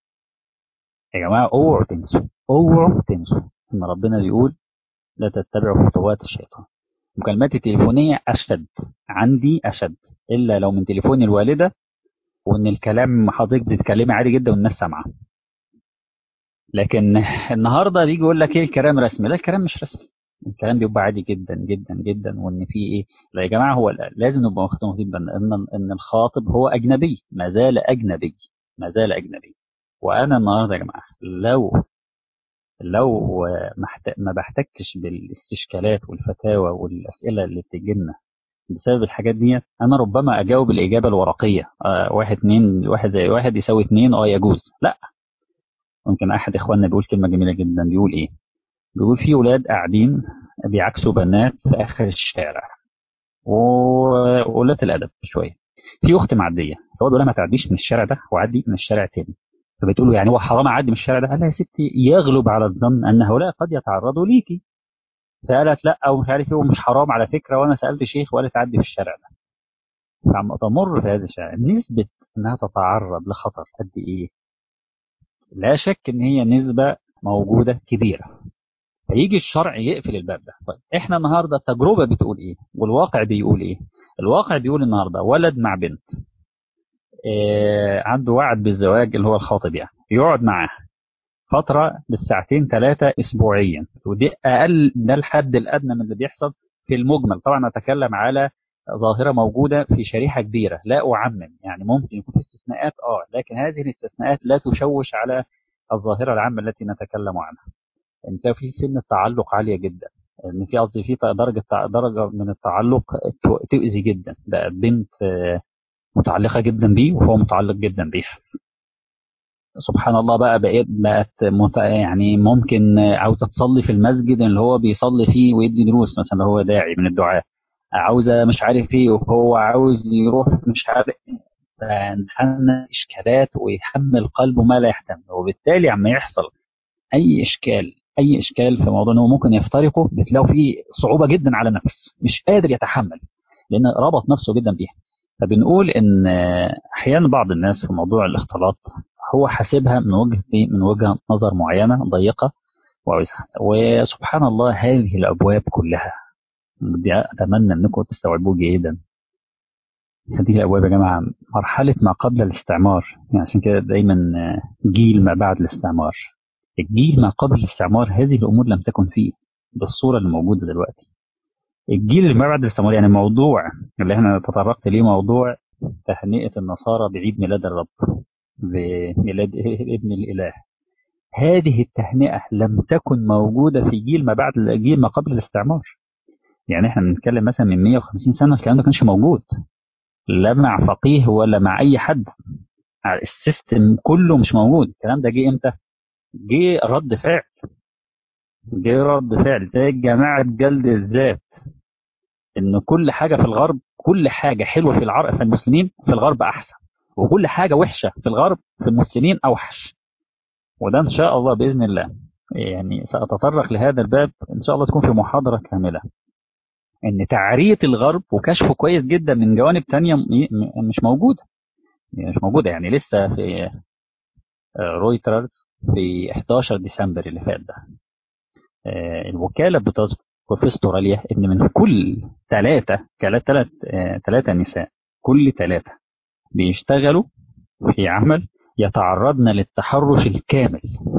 يا جماعه اوعوا تنسوا اوعوا تنسوا ان ربنا بيقول لا تتبعوا خطوات الشيطان مكالمات التليفونيه اشد عندي اشد الا لو من تليفون الوالده وان الكلام حضرتك بتتكلمي عادي جدا والناس سامعه لكن النهارده بيجي يقول لك ايه الكلام رسمي لا الكلام مش رسمي الكلام بيبقى عادي جدا جدا جدا وان في ايه لا يا جماعه هو لازم نبقى واخدين بالنا ان ان الخاطب هو اجنبي ما زال اجنبي ما زال اجنبي وانا النهارده يا جماعه لو لو ما بحتكش بالاستشكالات والفتاوى والاسئله اللي بتجي لنا بسبب الحاجات دي انا ربما اجاوب الاجابه الورقيه آه واحد اتنين واحد زي واحد يساوي اتنين اه يجوز لا ممكن احد اخواننا بيقول كلمه جميله جدا بيقول ايه بيقول في ولاد قاعدين بيعكسوا بنات في اخر الشارع وقلة الادب شويه في اخت معديه فهو بيقول لها ما تعديش من الشارع ده وعدي من الشارع التاني فبتقول له يعني هو حرام اعدي من الشارع ده قال لها يا ستي يغلب على الظن ان هؤلاء قد يتعرضوا ليكي فقالت لا ومش عارف ايه ومش حرام على فكره وانا سالت شيخ ولا تعدي في الشارع ده فعم تمر في هذا الشارع نسبه انها تتعرض لخطر قد ايه لا شك ان هي نسبه موجوده كبيره فيجي الشرع يقفل الباب ده طيب احنا النهارده التجربه بتقول ايه والواقع بيقول ايه الواقع بيقول النهارده ولد مع بنت إيه عنده وعد بالزواج اللي هو الخاطب يعني يقعد معاه فتره بالساعتين ثلاثه اسبوعيا ودي اقل ده الحد الادنى من اللي بيحصل في المجمل طبعا نتكلم على ظاهره موجوده في شريحه كبيره لا اعمم يعني ممكن يكون في استثناءات اه لكن هذه الاستثناءات لا تشوش على الظاهره العامه التي نتكلم عنها انت في سن التعلق عاليه جدا ان في قصدي في درجه درجه من التعلق تؤذي جدا ده بنت متعلقه جدا بيه وهو متعلق جدا بيها سبحان الله بقى بقيت بقت مت... يعني ممكن عاوزه تصلي في المسجد اللي هو بيصلي فيه ويدي دروس مثلا هو داعي من الدعاء عاوزه مش عارف ايه وهو عاوز يروح مش عارف فنحن اشكالات ويحمل قلبه ما لا يحتمل وبالتالي عما يحصل اي اشكال اي اشكال في موضوع انه ممكن يفترقوا بتلاقوا فيه صعوبه جدا على نفس مش قادر يتحمل لان ربط نفسه جدا بيها فبنقول ان احيانا بعض الناس في موضوع الاختلاط هو حاسبها من وجهه من وجهه نظر معينه ضيقه وسبحان الله هذه الابواب كلها بدي اتمنى انكم تستوعبوه جيدا هذه الابواب يا جماعه مرحله ما قبل الاستعمار يعني عشان كده دايما جيل ما بعد الاستعمار الجيل ما قبل الاستعمار هذه الامور لم تكن فيه بالصوره اللي موجوده دلوقتي الجيل اللي ما بعد الاستعمار يعني موضوع اللي احنا تطرقت ليه موضوع تهنئه النصارى بعيد ميلاد الرب بميلاد ابن الاله هذه التهنئه لم تكن موجوده في جيل ما بعد جيل ما قبل الاستعمار يعني احنا بنتكلم مثلا من 150 سنه الكلام ده كانش موجود لا مع فقيه ولا مع اي حد السيستم كله مش موجود الكلام ده جه امتى جه رد فعل جه رد فعل زي جماعة جلد الذات ان كل حاجة في الغرب كل حاجة حلوة في العرب في المسلمين في الغرب احسن وكل حاجة وحشة في الغرب في المسلمين اوحش وده ان شاء الله باذن الله يعني ساتطرق لهذا الباب ان شاء الله تكون في محاضرة كاملة ان تعرية الغرب وكشفه كويس جدا من جوانب تانية مش موجودة مش موجودة يعني لسه في رويترز في 11 ديسمبر اللي فات ده الوكالة بتذكر في استراليا ان من كل ثلاثة ثلاثة ثلاثة نساء كل ثلاثة بيشتغلوا في عمل يتعرضن للتحرش الكامل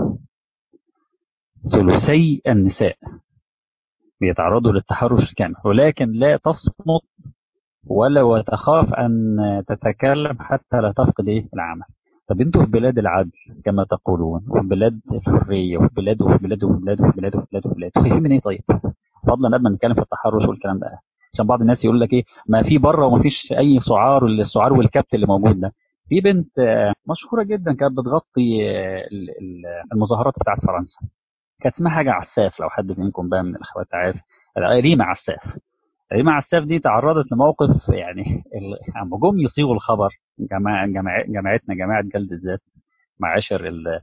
ثلثي النساء بيتعرضوا للتحرش الكامل ولكن لا تصمت ولا وتخاف ان تتكلم حتى لا تفقد ايه العمل طب انتوا في بلاد العدل كما تقولون وفي بلاد الحريه وفي بلاد وفي بلاد وفي بلاد وفي بلاد وفي بلاد وفي بلاد خايفين من ايه طيب؟ فضلا قبل ما نتكلم في التحرش والكلام ده عشان بعض الناس يقول لك ايه ما في بره وما فيش اي سعار السعار والكبت اللي موجود ده في بنت مشهوره جدا كانت بتغطي المظاهرات بتاعت فرنسا كانت اسمها حاجه عساف لو حد منكم بقى من الاخوات عارف ريما عساف ريما عساف دي تعرضت لموقف يعني اما جم يصيغوا الخبر جماعة جماعة جماعتنا جماعة جلد الذات معاشر ال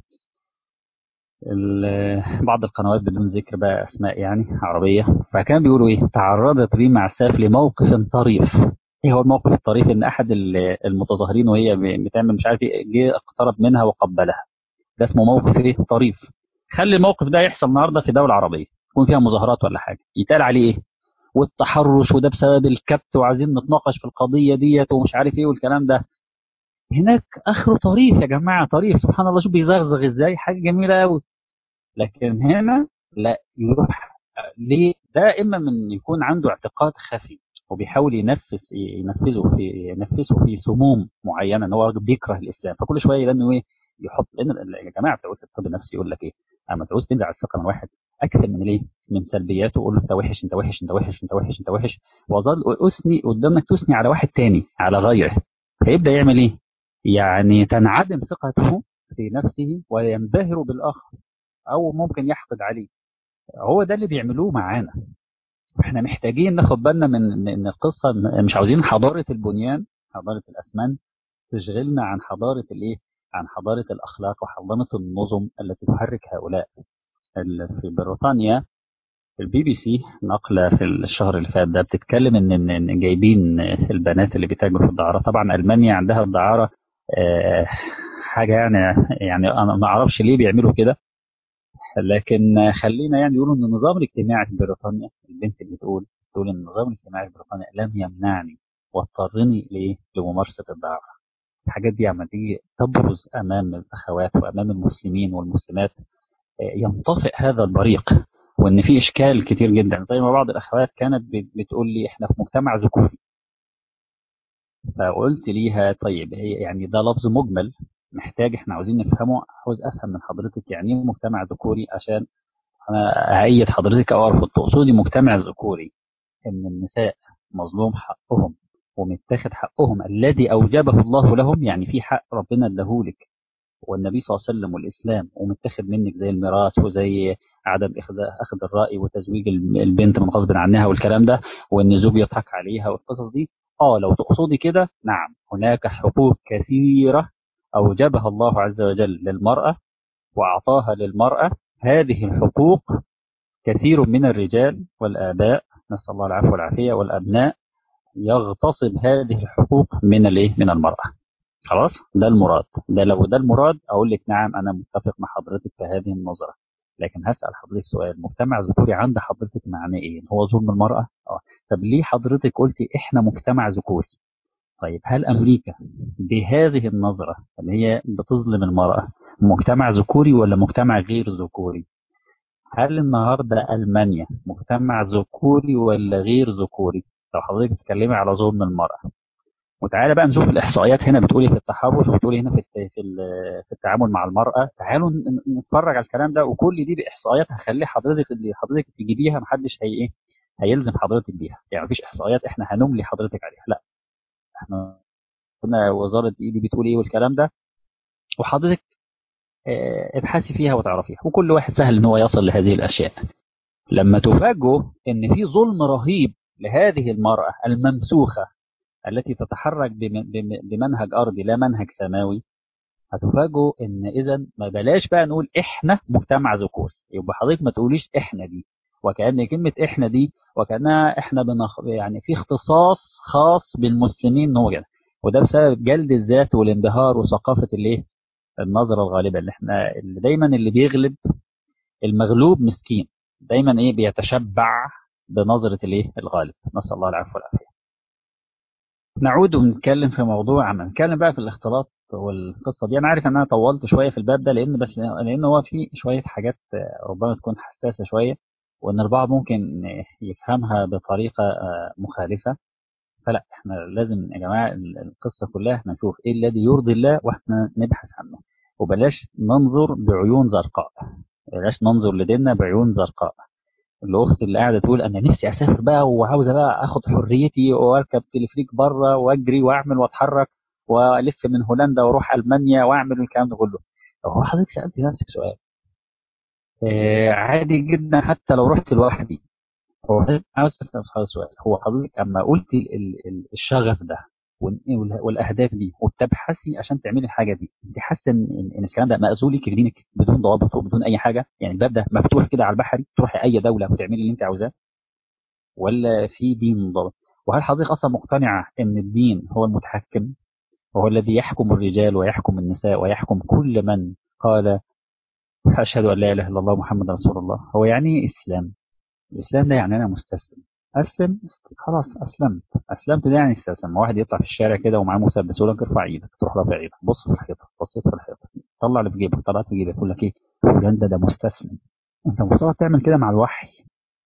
ال بعض القنوات بدون ذكر بقى اسماء يعني عربيه فكان بيقولوا ايه تعرضت ريما عساف لموقف طريف ايه هو الموقف الطريف ان احد المتظاهرين وهي بتعمل مش عارف ايه جه اقترب منها وقبلها ده اسمه موقف ايه طريف خلي الموقف ده يحصل النهارده في دوله عربيه يكون فيها مظاهرات ولا حاجه يتقال عليه ايه والتحرش وده بسبب الكبت وعايزين نتناقش في القضيه ديت ومش عارف ايه والكلام ده هناك اخره طريف يا جماعه طريف سبحان الله شوف بيزغزغ ازاي حاجه جميله قوي لكن هنا لا يروح ليه ده اما من يكون عنده اعتقاد خفي وبيحاول ينفس ينفذه في ينفسه في سموم معينه ان هو راجل بيكره الاسلام فكل شويه لانه ايه يحط لان يا جماعه بتوع الطب النفسي يقول لك ايه اما تعوز تنزع الثقه من واحد اكثر من ليه من سلبياته قول له انت وحش انت وحش انت وحش انت وحش انت وحش واظل اثني قدامك تثني على واحد تاني على غيره فيبدا يعمل ايه يعني تنعدم ثقته في نفسه وينبهر بالاخر او ممكن يحقد عليه هو ده اللي بيعملوه معانا احنا محتاجين ناخد بالنا من من القصه مش عاوزين حضاره البنيان حضاره الاسمنت تشغلنا عن حضاره الايه عن حضاره الاخلاق وحضاره النظم التي تحرك هؤلاء في بريطانيا البي بي سي نقله في الشهر اللي فات ده بتتكلم ان ان جايبين البنات اللي بيتاجروا في الدعاره طبعا المانيا عندها الدعاره اه حاجه يعني يعني انا ما اعرفش ليه بيعملوا كده لكن خلينا يعني يقولوا ان النظام الاجتماعي في بريطانيا البنت اللي بتقول تقول ان النظام الاجتماعي في بريطانيا لم يمنعني واضطرني ليه لممارسه الدعاره الحاجات دي عم تيجي تبرز امام الاخوات وامام المسلمين والمسلمات ينطفئ هذا البريق وان في اشكال كتير جدا زي ما بعض الاخوات كانت بتقول لي احنا في مجتمع ذكوري فقلت ليها طيب هي يعني ده لفظ مجمل محتاج احنا عاوزين نفهمه عاوز افهم من حضرتك يعني ايه مجتمع ذكوري عشان انا اعيد حضرتك او ارفض تقصدي مجتمع ذكوري ان النساء مظلوم حقهم ومتاخد حقهم الذي اوجبه الله لهم يعني في حق ربنا اداهولك والنبي صلى الله عليه وسلم والاسلام ومتاخد منك زي الميراث وزي عدم اخذ اخذ الراي وتزويج البنت من غصب عنها والكلام ده وان الزوج يضحك عليها والقصص دي اه لو تقصدي كده نعم هناك حقوق كثيره أوجبها الله عز وجل للمرأة وأعطاها للمرأة هذه الحقوق كثير من الرجال والآباء نسأل الله العفو والعافية والأبناء يغتصب هذه الحقوق من الايه من المرأة خلاص ده المراد ده لو ده المراد أقول لك نعم أنا متفق مع حضرتك في هذه النظرة لكن هسأل حضرتك سؤال مجتمع ذكوري عند حضرتك معناه ايه هو ظلم المرأة اه طب ليه حضرتك قلتي احنا مجتمع ذكوري طيب هل أمريكا بهذه النظرة اللي هي بتظلم المرأة مجتمع ذكوري ولا مجتمع غير ذكوري هل النهاردة ألمانيا مجتمع ذكوري ولا غير ذكوري لو حضرتك بتتكلمي على ظلم المرأة وتعالى بقى نشوف الإحصائيات هنا بتقولي في التحرش وبتقولي هنا في في في التعامل مع المرأة تعالوا نتفرج على الكلام ده وكل دي بإحصائيات هخلي حضرتك اللي حضرتك تجيبيها محدش هي إيه هيلزم حضرتك بيها يعني مفيش إحصائيات إحنا هنملي حضرتك عليها لا احنا كنا وزاره ايدي بتقول ايه والكلام ده وحضرتك اه ابحثي فيها وتعرفيها وكل واحد سهل ان هو يصل لهذه الاشياء لما تفاجئوا ان في ظلم رهيب لهذه المراه الممسوخه التي تتحرك بمنهج ارضي لا منهج سماوي هتفاجئوا ان اذا ما بلاش بقى نقول احنا مجتمع ذكوري يبقى حضرتك ما تقوليش احنا دي وكأن كلمة إحنا دي وكأنها إحنا بنخ... يعني في اختصاص خاص بالمسلمين إن هو كده وده بسبب جلد الذات والانبهار وثقافة الإيه؟ النظرة الغالبة اللي إحنا اللي دايما اللي بيغلب المغلوب مسكين دايما إيه بيتشبع بنظرة الإيه؟ الغالب نسأل الله العفو والعافية نعود ونتكلم في موضوع عم نتكلم بقى في الاختلاط والقصة دي أنا عارف إن أنا طولت شوية في الباب ده لأن بس لأن هو في شوية حاجات ربما تكون حساسة شوية وان البعض ممكن يفهمها بطريقه مخالفه فلا احنا لازم يا جماعه القصه كلها احنا نشوف ايه الذي يرضي الله واحنا نبحث عنه وبلاش ننظر بعيون زرقاء بلاش ننظر لديننا بعيون زرقاء الاخت اللي قاعده تقول انا نفسي اسافر بقى وعاوزه بقى اخد حريتي واركب تلفريك بره واجري واعمل واتحرك والف من هولندا واروح المانيا واعمل الكلام ده كله هو حضرتك سالت نفسك سؤال آه عادي جدا حتى لو رحت لوحدي هو عاوز اسال سؤال هو حضرتك اما قلت الشغف ده والاهداف دي وبتبحثي عشان تعملي الحاجه دي انت حاسه ان ان الكلام ده مأذول لك دينك بدون ضوابط وبدون اي حاجه يعني الباب ده مفتوح كده على البحري تروحي اي دوله وتعملي اللي انت عاوزاه ولا في دين ضابط وهل حضرتك اصلا مقتنعه ان الدين هو المتحكم وهو الذي يحكم الرجال ويحكم النساء ويحكم كل من قال أشهد أن لا إله إلا الله محمد رسول الله هو يعني إسلام الإسلام ده يعني أنا مستسلم أسلم خلاص أسلمت أسلمت ده يعني استسلم واحد يطلع في الشارع كده ومعاه مسدس يقول لك ارفع إيدك تروح رافع إيدك بص في الحيطة بصيت في الحيطة طلع اللي في جيبك طلعت في جيبك يقول لك إيه فلان ده ده مستسلم أنت المفترض تعمل كده مع الوحي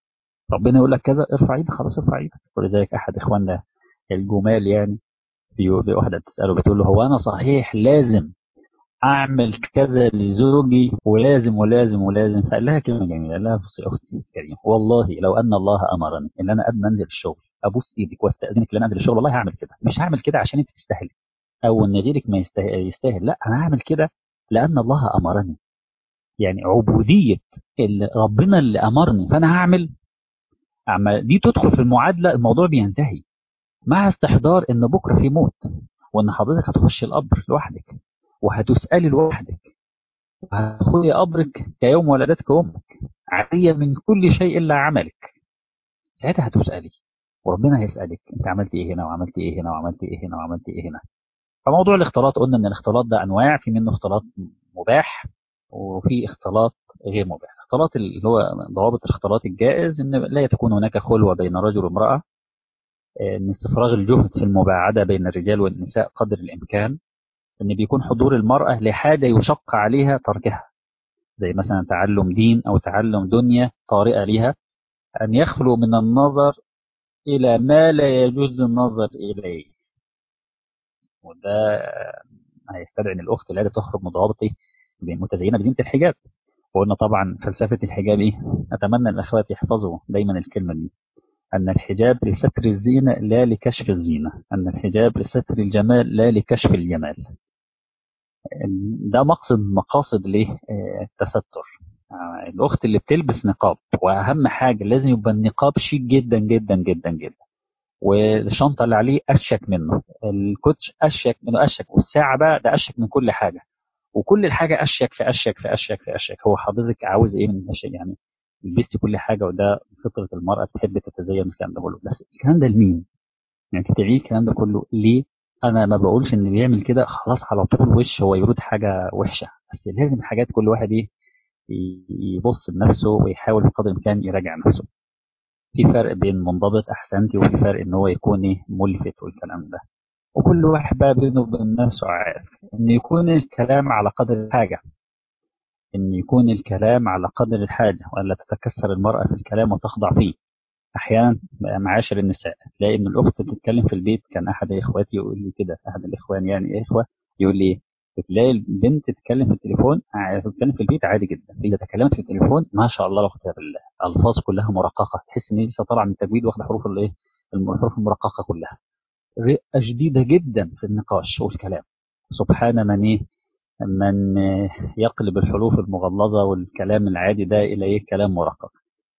ربنا يقول لك كذا ارفع ايدك خلاص ارفع ايدك ولذلك احد اخواننا الجمال يعني في واحده بتساله بتقول له هو انا صحيح لازم اعمل كذا لزوجي ولازم ولازم ولازم فقال لها كلمه جميله قال لها بصي يا اختي الكريمه والله لو ان الله امرني ان انا قبل ما انزل الشغل ابوس ايدك واستاذنك ان انا انزل الشغل والله هعمل كده مش هعمل كده عشان انت تستاهلي او ان غيرك ما يستاهل, يستاهل لا انا هعمل كده لان الله امرني يعني عبوديه اللي ربنا اللي امرني فانا هعمل أما دي تدخل في المعادله الموضوع بينتهي مع استحضار ان بكره في موت وان حضرتك هتخش القبر لوحدك وهتسالي لوحدك وهتدخلي قبرك كيوم ولدتك امك عاريه من كل شيء الا عملك ساعتها هتسالي وربنا هيسالك انت عملت ايه هنا وعملت ايه هنا وعملت ايه هنا وعملت ايه هنا فموضوع الاختلاط قلنا ان الاختلاط ده انواع في منه اختلاط مباح وفي اختلاط غير مباح الاختلاط اللي هو ضوابط الاختلاط الجائز ان لا تكون هناك خلوه بين رجل وامراه ان استفراغ الجهد في المباعده بين الرجال والنساء قدر الامكان ان بيكون حضور المراه لحاجه يشق عليها تركها زي مثلا تعلم دين او تعلم دنيا طارئه لها ان يخلو من النظر الى ما لا يجوز النظر اليه وده هيستدعي ان الاخت لا تخرج من ضوابط متزينه بزينه الحجاب وقلنا طبعا فلسفه الحجاب ايه اتمنى الاخوات يحفظوا دايما الكلمه دي ان الحجاب لستر الزينه لا لكشف الزينه ان الحجاب لستر الجمال لا لكشف الجمال ده مقصد مقاصد ليه التستر الاخت اللي بتلبس نقاب واهم حاجه لازم يبقى النقاب شيك جدا جدا جدا جدا والشنطه اللي عليه اشيك منه الكوتش اشيك منه اشيك والساعه بقى ده اشيك من كل حاجه وكل الحاجه اشيك في اشيك في اشيك في اشيك هو حضرتك عاوز ايه من شيء يعني لبستي كل حاجه وده فطره المراه تحب تتزين الكلام ده كله بس الكلام ده لمين؟ يعني تتابعيه الكلام ده كله ليه؟ انا ما بقولش ان اللي بيعمل كده خلاص على طول وش هو يرد حاجه وحشه بس لازم الحاجات كل واحد ايه يبص بنفسه ويحاول بقدر الامكان يراجع نفسه في فرق بين منضبط احسنتي وفي فرق ان هو يكون ايه ملفت والكلام ده وكل واحد بقى بينه وبين نفسه عارف ان يكون الكلام على قدر الحاجه ان يكون الكلام على قدر الحاجه ولا تتكسر المراه في الكلام وتخضع فيه احيانا معاشر النساء تلاقي ان الاخت بتتكلم في البيت كان احد اخواتي يقول لي كده احد الاخوان يعني اخوه يقول لي بتلاقي البنت تتكلم في التليفون تتكلم في البيت عادي جدا اذا تكلمت في التليفون ما شاء الله لا قوه بالله الفاظ كلها مرققه تحس ان هي لسه طالعه من التجويد واخده حروف الايه الحروف المرققه كلها رئه شديده جدا في النقاش والكلام سبحان من ايه من يقلب الحروف المغلظه والكلام العادي ده الى ايه كلام مرقق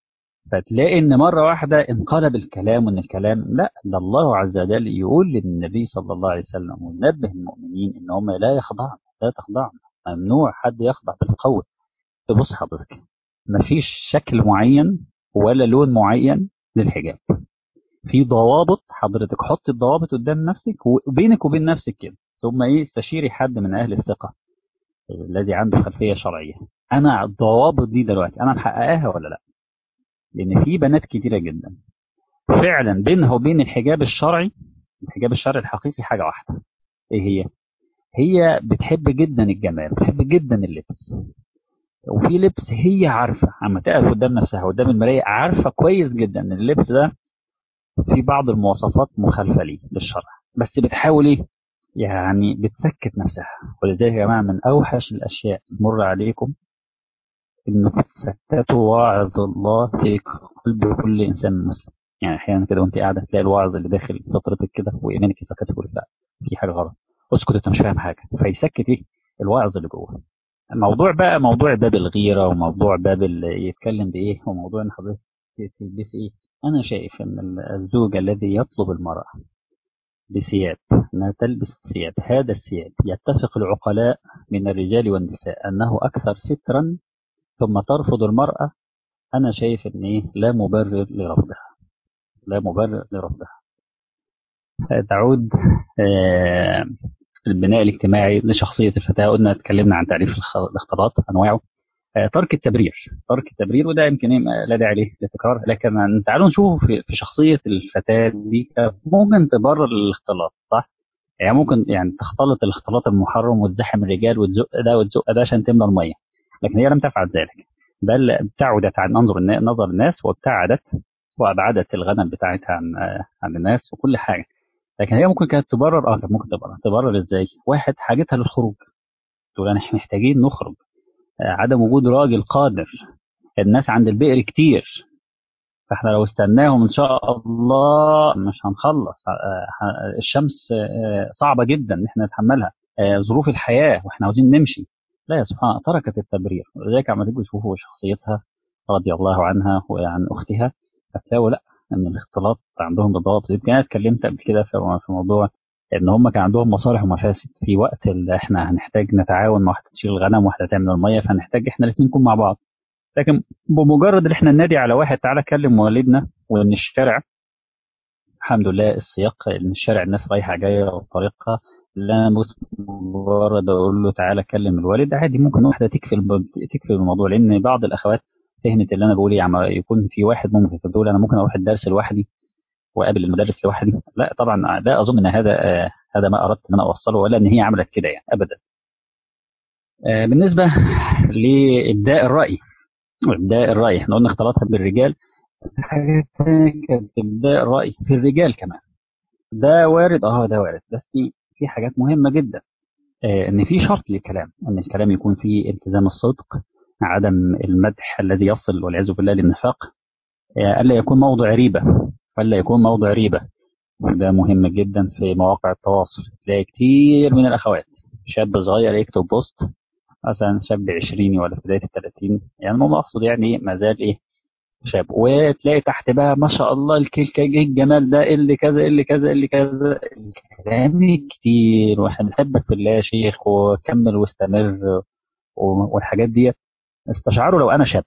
فتلاقي ان مره واحده انقلب الكلام وان الكلام لا ده الله عز وجل يقول للنبي صلى الله عليه وسلم وينبه المؤمنين ان هم لا يخضعن لا تخضعن ممنوع حد يخضع بالقول تبص حضرتك مفيش شكل معين ولا لون معين للحجاب في ضوابط حضرتك حط الضوابط قدام نفسك وبينك وبين نفسك كده ثم ايه استشيري حد من اهل الثقه الذي عنده خلفيه شرعيه انا الضوابط دي دلوقتي انا محققاها ولا لا لان في بنات كتيره جدا فعلا بينها وبين الحجاب الشرعي الحجاب الشرعي الحقيقي حاجه واحده ايه هي هي بتحب جدا الجمال بتحب جدا اللبس وفي لبس هي عارفه اما تقف قدام نفسها قدام المرايه عارفه كويس جدا ان اللبس ده في بعض المواصفات مخالفه ليه للشرع بس بتحاول ايه يعني بتسكت نفسها ولذلك يا جماعه من اوحش الاشياء مر عليكم انكم تسكتوا واعظ الله في قلب كل انسان مسلم يعني احيانا كده وانت قاعده تلاقي الواعظ اللي داخل فطرتك كده وايمانك يسكت يقول لا في حاجه غلط اسكت انت مش فاهم حاجه فيسكت ايه الواعظ اللي جوه الموضوع بقى موضوع باب الغيره وموضوع باب يتكلم بايه وموضوع ان حضرتك تلبس ايه انا شايف ان الزوج الذي يطلب المراه بثياب انها تلبس ثياب هذا الثياب يتفق العقلاء من الرجال والنساء انه اكثر سترا ثم ترفض المرأة أنا شايف إن إيه لا مبرر لرفضها لا مبرر لرفضها تعود آه البناء الاجتماعي لشخصية الفتاة قلنا اتكلمنا عن تعريف الاختلاط أنواعه آه ترك التبرير ترك التبرير وده يمكن لا داعي عليه للتكرار لكن تعالوا نشوف في, في شخصية الفتاة دي ممكن تبرر الاختلاط صح؟ يعني ممكن يعني تختلط الاختلاط المحرم وتزحم الرجال وتزق ده وتزق ده عشان تملى الميه لكن هي لم تفعل ذلك بل ابتعدت عن نظر نظر الناس وابتعدت وابعدت الغنم بتاعتها عن عن الناس وكل حاجه لكن هي ممكن كانت تبرر اه كانت ممكن تبرر تبرر ازاي؟ واحد حاجتها للخروج تقول احنا محتاجين نخرج عدم وجود راجل قادر الناس عند البئر كتير فاحنا لو استناهم ان شاء الله مش هنخلص الشمس صعبه جدا ان احنا نتحملها ظروف الحياه واحنا عاوزين نمشي لا يا سبحان الله تركت التبرير ولذلك عم تيجوا تشوفوا شخصيتها رضي الله عنها وعن اختها هتلاقوا لا ان الاختلاط عندهم بالضبط يمكن انا اتكلمت قبل كده في موضوع ان هم كان عندهم مصالح ومفاسد في وقت اللي احنا هنحتاج نتعاون مع واحده تشيل الغنم وواحده تعمل الميه فهنحتاج احنا الاثنين نكون مع بعض لكن بمجرد ان احنا ننادي على واحد تعالى كلم والدنا وان الشارع الحمد لله السياق ان الشارع الناس رايحه جايه وطريقها لا بص مجرد اقول له تعالى كلم الوالد عادي ممكن واحده تكفي تكفي الموضوع لان بعض الاخوات فهمت اللي انا بقول يعني يكون في واحد ممكن تقول انا ممكن اروح الدرس لوحدي واقابل المدرس لوحدي لا طبعا لا اظن ان هذا آه هذا ما اردت ان انا اوصله ولا ان هي عملت كده يعني ابدا آه بالنسبه لابداء الراي ابداء الراي احنا قلنا اختلاطها بالرجال حاجه ثانيه كانت ابداء الراي في الرجال كمان ده وارد اه ده وارد بس في حاجات مهمه جدا آه ان في شرط للكلام ان الكلام يكون فيه التزام الصدق عدم المدح الذي يصل والعياذ بالله للنفاق الا يكون موضع ريبه الا يكون موضع ريبه وده مهم جدا في مواقع التواصل تلاقي كتير من الاخوات شاب صغير يكتب بوست مثلا شاب عشريني ولا في بدايه ال 30 يعني المهم اقصد يعني ما زال ايه شاب وتلاقي تحت بقى ما شاء الله الكيك الجمال ده اللي كذا اللي كذا اللي كذا الكلام كتير واحنا بنحبك في الله يا شيخ وكمل واستمر والحاجات دي استشعروا لو انا شاب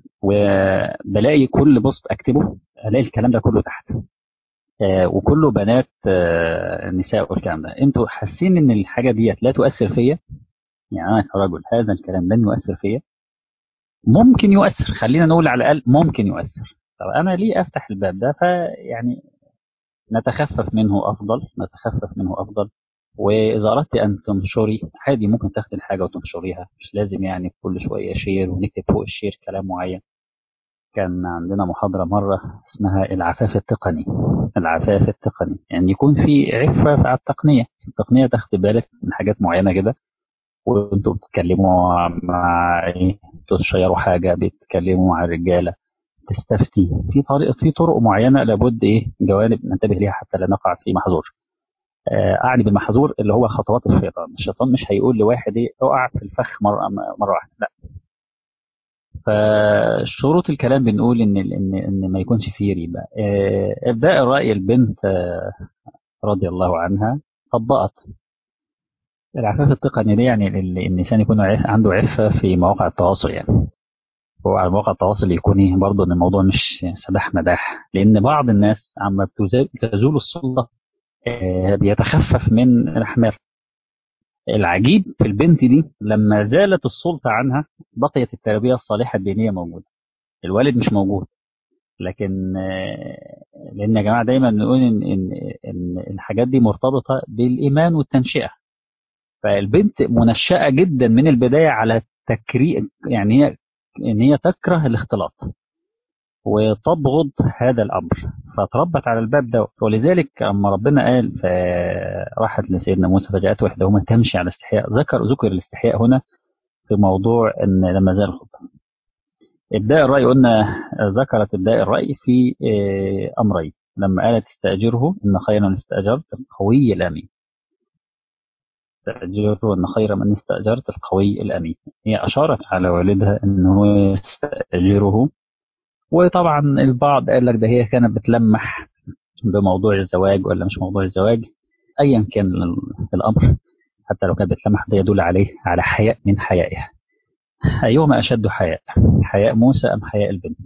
وبلاقي كل بوست اكتبه الاقي الكلام ده كله تحت آه وكله بنات آه نساء والكلام ده انتوا حاسين ان الحاجه ديت لا تؤثر فيا يعني انا كرجل هذا الكلام لن يؤثر فيا ممكن يؤثر خلينا نقول على الاقل ممكن يؤثر طب انا ليه افتح الباب ده فيعني نتخفف منه افضل نتخفف منه افضل واذا اردت ان تنشري عادي ممكن تاخدي الحاجه وتنشريها مش لازم يعني كل شويه شير ونكتب فوق الشير كلام معين كان عندنا محاضره مره اسمها العفاف التقني العفاف التقني يعني يكون في عفه على التقنيه التقنيه تاخدي بالك من حاجات معينه كده وانتوا بتتكلموا مع ايه تشيروا حاجه بتتكلموا مع الرجاله تستفتي في طريق في طرق معينه لابد ايه جوانب ننتبه ليها حتى لا نقع في محظور اعني بالمحظور اللي هو خطوات الشيطان الشيطان مش هيقول لواحد ايه اقع في الفخ مره مره واحده لا فشروط الكلام بنقول ان ان ان ما يكونش فيه ريبه ابداء الراي البنت رضي الله عنها طبقت العفاف التقني دي يعني الانسان يكون عنده عفه في مواقع التواصل يعني هو على مواقع التواصل يكون ايه برضه ان الموضوع مش سداح مداح لان بعض الناس عما بتزول السلطه بيتخفف من الاحمال العجيب في البنت دي لما زالت السلطه عنها بقيت التربيه الصالحه الدينيه موجوده الوالد مش موجود لكن لان يا جماعه دايما نقول ان ان ان الحاجات دي مرتبطه بالايمان والتنشئه فالبنت منشأة جدا من البداية على تكريم يعني هي ان هي تكره الاختلاط وتبغض هذا الامر فتربت على الباب ده ولذلك اما ربنا قال فراحت لسيدنا موسى فجاءت وحدهما تمشي على استحياء ذكر ذكر الاستحياء هنا في موضوع ان لما زال الخطبه ابداء الراي قلنا ذكرت ابداء الراي في امرين لما قالت استاجره ان خير من استاجرت القوي الامين استأجره أن خير من استأجرت القوي الأمين هي أشارت على والدها أنه يستأجره وطبعا البعض قال لك ده هي كانت بتلمح بموضوع الزواج ولا مش موضوع الزواج أيا كان الأمر حتى لو كانت بتلمح ده يدل عليه على حياء من حيائها أيهما أشد حياء حياء موسى أم حياء البنت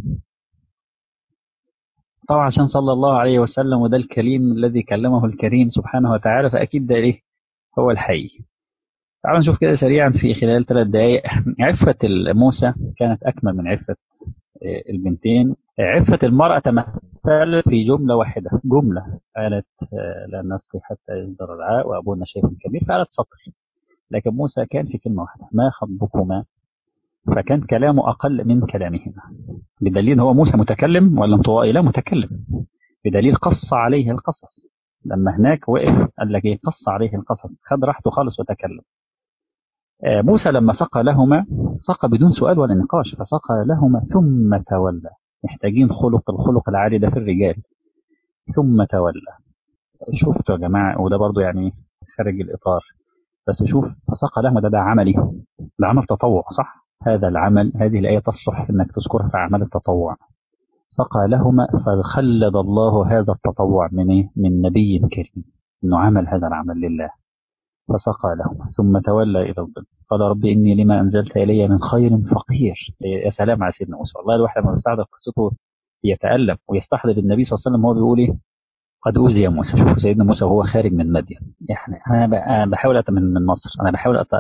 طبعا عشان صلى الله عليه وسلم وده الكريم الذي كلمه الكريم سبحانه وتعالى فأكيد ده إيه هو الحي تعالوا نشوف كده سريعا في خلال ثلاث دقائق عفة موسى كانت أكمل من عفة البنتين عفة المرأة تمثل في جملة واحدة جملة قالت لا نسقي حتى يصدر الرعاء وأبونا شيخ كبير فقالت سطر لكن موسى كان في كلمة واحدة ما خطبكما فكان كلامه أقل من كلامهما بدليل هو موسى متكلم ولا انطوائي لا متكلم بدليل قص عليه القصص لما هناك وقف قال لك ايه قص عليه القصص خد راحته خالص وتكلم آه موسى لما سقى لهما سقى بدون سؤال ولا نقاش فسقى لهما ثم تولى محتاجين خلق الخلق العالي ده في الرجال ثم تولى شفتوا يا جماعة وده برضو يعني خارج الإطار بس شوف فسقى لهما ده ده عملي ده عمل تطوع صح هذا العمل هذه الآية تصلح أنك تذكرها في أعمال التطوع سقى لهما فخلد الله هذا التطوع من إيه؟ من نبي كريم أنه عمل هذا العمل لله فسقى لهما ثم تولى إلى الظل قال رب إني لما أنزلت إلي من خير فقير يا سلام على سيدنا موسى والله الواحد لما بيستحضر قصته يتألم ويستحضر النبي صلى الله عليه وسلم وهو بيقول إيه قد أوذي يا موسى شوفوا سيدنا موسى وهو خارج من مدين يعني أنا بحاول من من مصر أنا بحاول أت...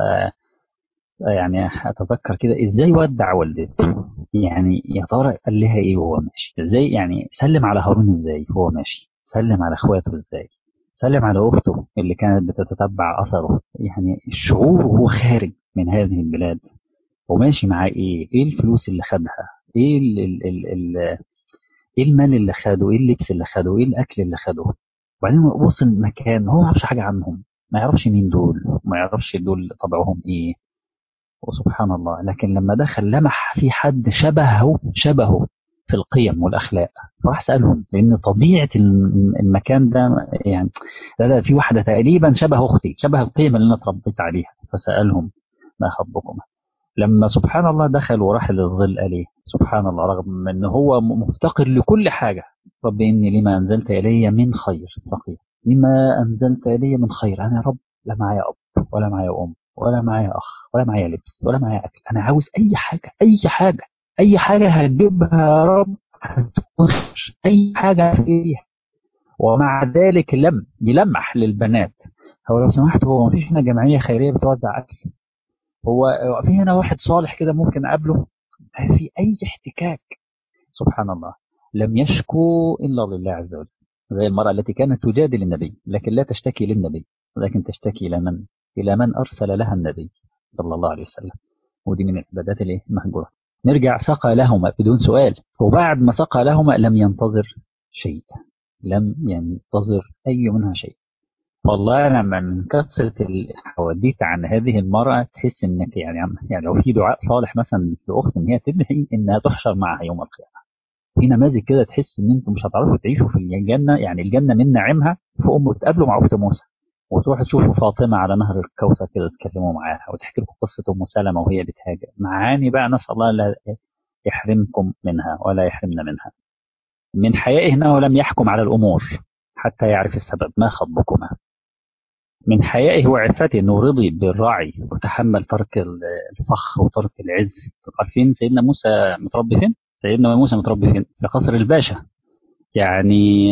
يعني أتذكر كده إزاي ودع والدته يعني يا ترى قال لها إيه وهو ماشي إزاي يعني سلم على هارون إزاي وهو ماشي سلم على إخواته إزاي سلم على أخته اللي كانت بتتتبع أثره يعني الشعور وهو خارج من هذه البلاد وماشي معاه إيه إيه الفلوس اللي خدها إيه ال ال ال ال إيه المال اللي خده إيه اللبس اللي خده إيه الأكل اللي خده وبعدين وصل المكان هو ما يعرفش حاجة عنهم ما يعرفش مين دول ما يعرفش دول طبعهم إيه وسبحان الله لكن لما دخل لمح في حد شبهه شبهه في القيم والأخلاق فراح سألهم لأن طبيعة المكان ده يعني لا لا في واحدة تقريبا شبه أختي شبه القيم اللي أنا اتربيت عليها فسألهم ما خطبكم لما سبحان الله دخل وراح للظل قال ايه سبحان الله رغم ان هو مفتقر لكل حاجة رب إني لما أنزلت إلي من خير فقير لما أنزلت إلي من خير أنا يا رب لا معايا أب ولا معايا أم ولا معايا أخ ولا معايا لبس ولا معايا أكل أنا عاوز أي حاجة أي حاجة أي حاجة هتجيبها يا رب هتكون أي حاجة فيها ومع ذلك لم يلمح للبنات هو لو سمحت هو مفيش هنا جمعية خيرية بتوزع أكل هو في هنا واحد صالح كده ممكن أقابله في أي احتكاك سبحان الله لم يشكو إلا لله عز وجل زي المرأة التي كانت تجادل النبي لكن لا تشتكي للنبي ولكن تشتكي إلى من إلى من أرسل لها النبي صلى الله عليه وسلم ودي من العبادات الايه مهجورة نرجع سقى لهما بدون سؤال وبعد ما سقى لهما لم ينتظر شيء لم ينتظر أي منها شيء والله أنا من كثرة الحواديت عن هذه المرأة تحس إنك يعني يعني لو في دعاء صالح مثلا لأخت إن هي تدعي إنها تحشر معها يوم القيامة. في نماذج كده تحس إن أنتم مش هتعرفوا تعيشوا في الجنة يعني الجنة من نعيمها في أم تقابلوا مع أخت موسى وتروحوا تشوفوا فاطمة على نهر الكوثر كده تتكلموا معاها وتحكي لكم قصة أم سلمة وهي بتهاجر معاني بقى نسأل الله لا يحرمكم منها ولا يحرمنا منها. من حيائه أنه لم يحكم على الأمور حتى يعرف السبب ما خطبكما من حيائه وعفته انه رضي بالرعي وتحمل ترك الفخ وترك العز عارفين سيدنا موسى متربي فين؟ سيدنا موسى متربي فين؟ في قصر الباشا يعني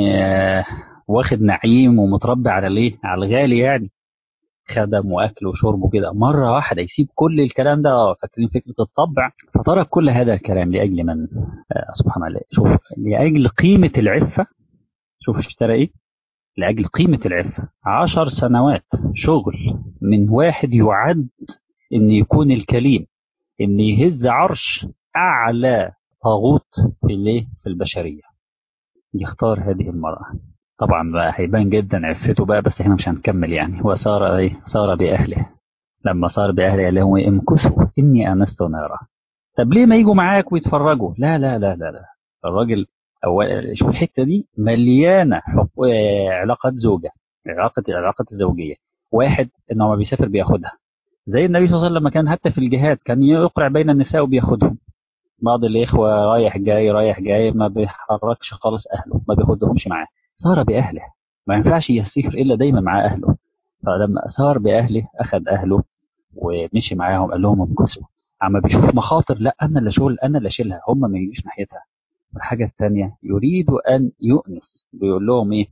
واخد نعيم ومتربي على الايه؟ على الغالي يعني خدم واكل وشرب وكده مره واحده يسيب كل الكلام ده فاكرين فكره الطبع فترك كل هذا الكلام لاجل من سبحان الله شوف لاجل قيمه العفه شوف اشترى ايه؟ لأجل قيمة العفة عشر سنوات شغل من واحد يعد ان يكون الكليم ان يهز عرش اعلى طاغوت في الايه في البشرية يختار هذه المرأة طبعا بقى هيبان جدا عفته بقى بس احنا مش هنكمل يعني وصار ايه صار باهله لما صار باهله قال لهم امكثوا اني انست نارا طب ليه ما يجوا معاك ويتفرجوا لا لا لا لا لا الراجل أو شوف الحته دي مليانه علاقات زوجه علاقه العلاقه الزوجيه واحد ان هو بيسافر بياخدها زي النبي صلى الله عليه وسلم لما كان حتى في الجهاد كان يقرع بين النساء وبياخدهم بعض الاخوه رايح جاي رايح جاي ما بيحركش خالص اهله ما بياخدهمش معاه صار باهله ما ينفعش يسافر الا دايما مع اهله فلما صار باهله اخذ اهله ومشي معاهم قال لهم امكثوا عم بيشوف مخاطر لا انا اللي شغل انا اللي اشيلها هم ما يجيش ناحيتها الحاجة الثانية يريد أن يؤنس بيقول لهم إيه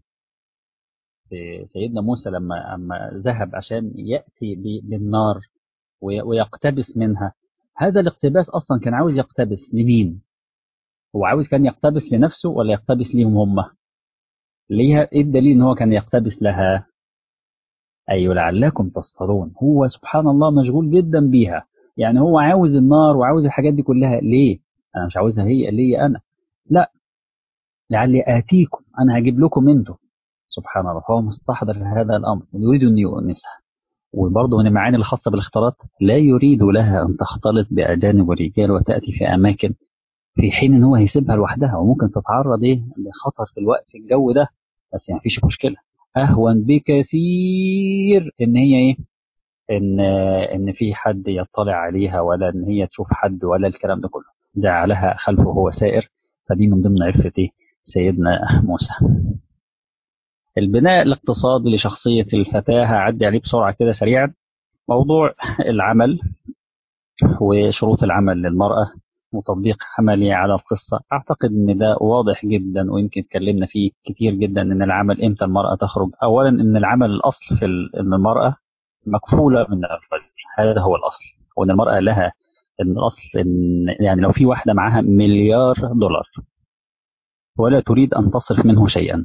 سيدنا موسى لما أما ذهب عشان يأتي بالنار ويقتبس منها هذا الاقتباس أصلا كان عاوز يقتبس لمين هو عاوز كان يقتبس لنفسه ولا يقتبس ليهم هم ليها إيه الدليل إن هو كان يقتبس لها أيوة لعلكم تصطلون هو سبحان الله مشغول جدا بيها يعني هو عاوز النار وعاوز الحاجات دي كلها ليه انا مش عاوزها هي ليه انا لا لعلي اتيكم انا هجيب لكم انتم سبحان الله فهو مستحضر هذا الامر يريد ان يؤنسها وبرضه من المعاني الخاصه بالاختلاط لا يريد لها ان تختلط باجانب ورجال وتاتي في اماكن في حين ان هو هيسيبها لوحدها وممكن تتعرض ايه لخطر في الوقت في الجو ده بس يعني مفيش مشكله اهون بكثير ان هي ايه ان ان في حد يطلع عليها ولا ان هي تشوف حد ولا الكلام ده كله جعلها خلفه هو سائر فدي من ضمن عفه ايه سيدنا موسى البناء الاقتصادي لشخصيه الفتاه هعدي عليه بسرعه كده سريعا موضوع العمل وشروط العمل للمراه وتطبيق عملي على القصة أعتقد أن ده واضح جدا ويمكن اتكلمنا فيه كتير جدا أن العمل إمتى المرأة تخرج أولا أن العمل الأصل في أن المرأة مكفولة من الرجل هذا هو الأصل وأن المرأة لها أن الأصل إن يعني لو في واحدة معاها مليار دولار ولا تريد أن تصرف منه شيئا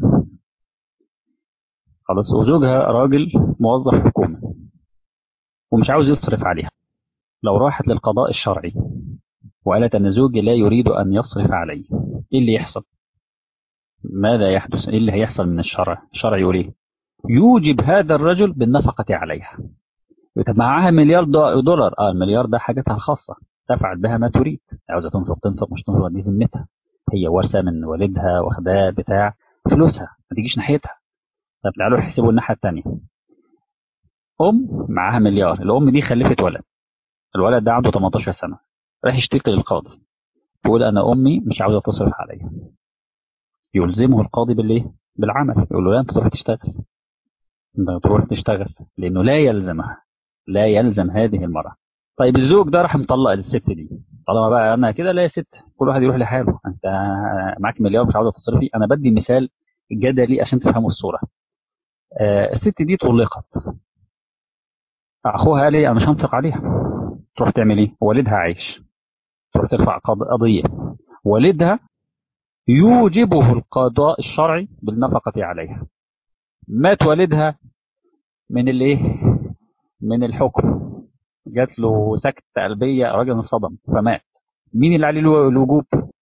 خلاص وزوجها راجل موظف حكومة ومش عاوز يصرف عليها لو راحت للقضاء الشرعي وقالت أن زوجي لا يريد أن يصرف علي إيه اللي يحصل ماذا يحدث إيه اللي هيحصل من الشرع الشرع يقول إيه يوجب هذا الرجل بالنفقة عليها طب معاها مليار دولار اه المليار ده حاجتها الخاصة تفعل بها ما تريد عاوزة تنفق تنفق مش تنفق دي ذمتها هي ورثة من والدها واخداه بتاع فلوسها ما تجيش ناحيتها طب تعالوا احسبوا الناحية الثانية أم معاها مليار الأم دي خلفت ولد الولد ده عنده 18 سنة راح يشتكي للقاضي يقول انا امي مش عاوزه تصرف عليا يلزمه القاضي بالايه بالعمل يقول له لا انت تروح تشتغل انت تروح تشتغل لانه لا يلزمها لا يلزم هذه المراه طيب الزوج ده راح مطلق الست دي طالما بقى انا كده لا يا ست كل واحد يروح لحاله انت معاك مليار مش عاوزه تصرفي انا بدي مثال جدلي عشان تفهموا الصوره آه الست دي طلقت اخوها قال لي انا مش هنفق عليها تروح تعمل ايه والدها عايش تروح ترفع قضية والدها يوجبه القضاء الشرعي بالنفقة عليها مات والدها من الايه من الحكم جات له سكتة قلبية راجل انصدم فمات مين اللي عليه الوجوب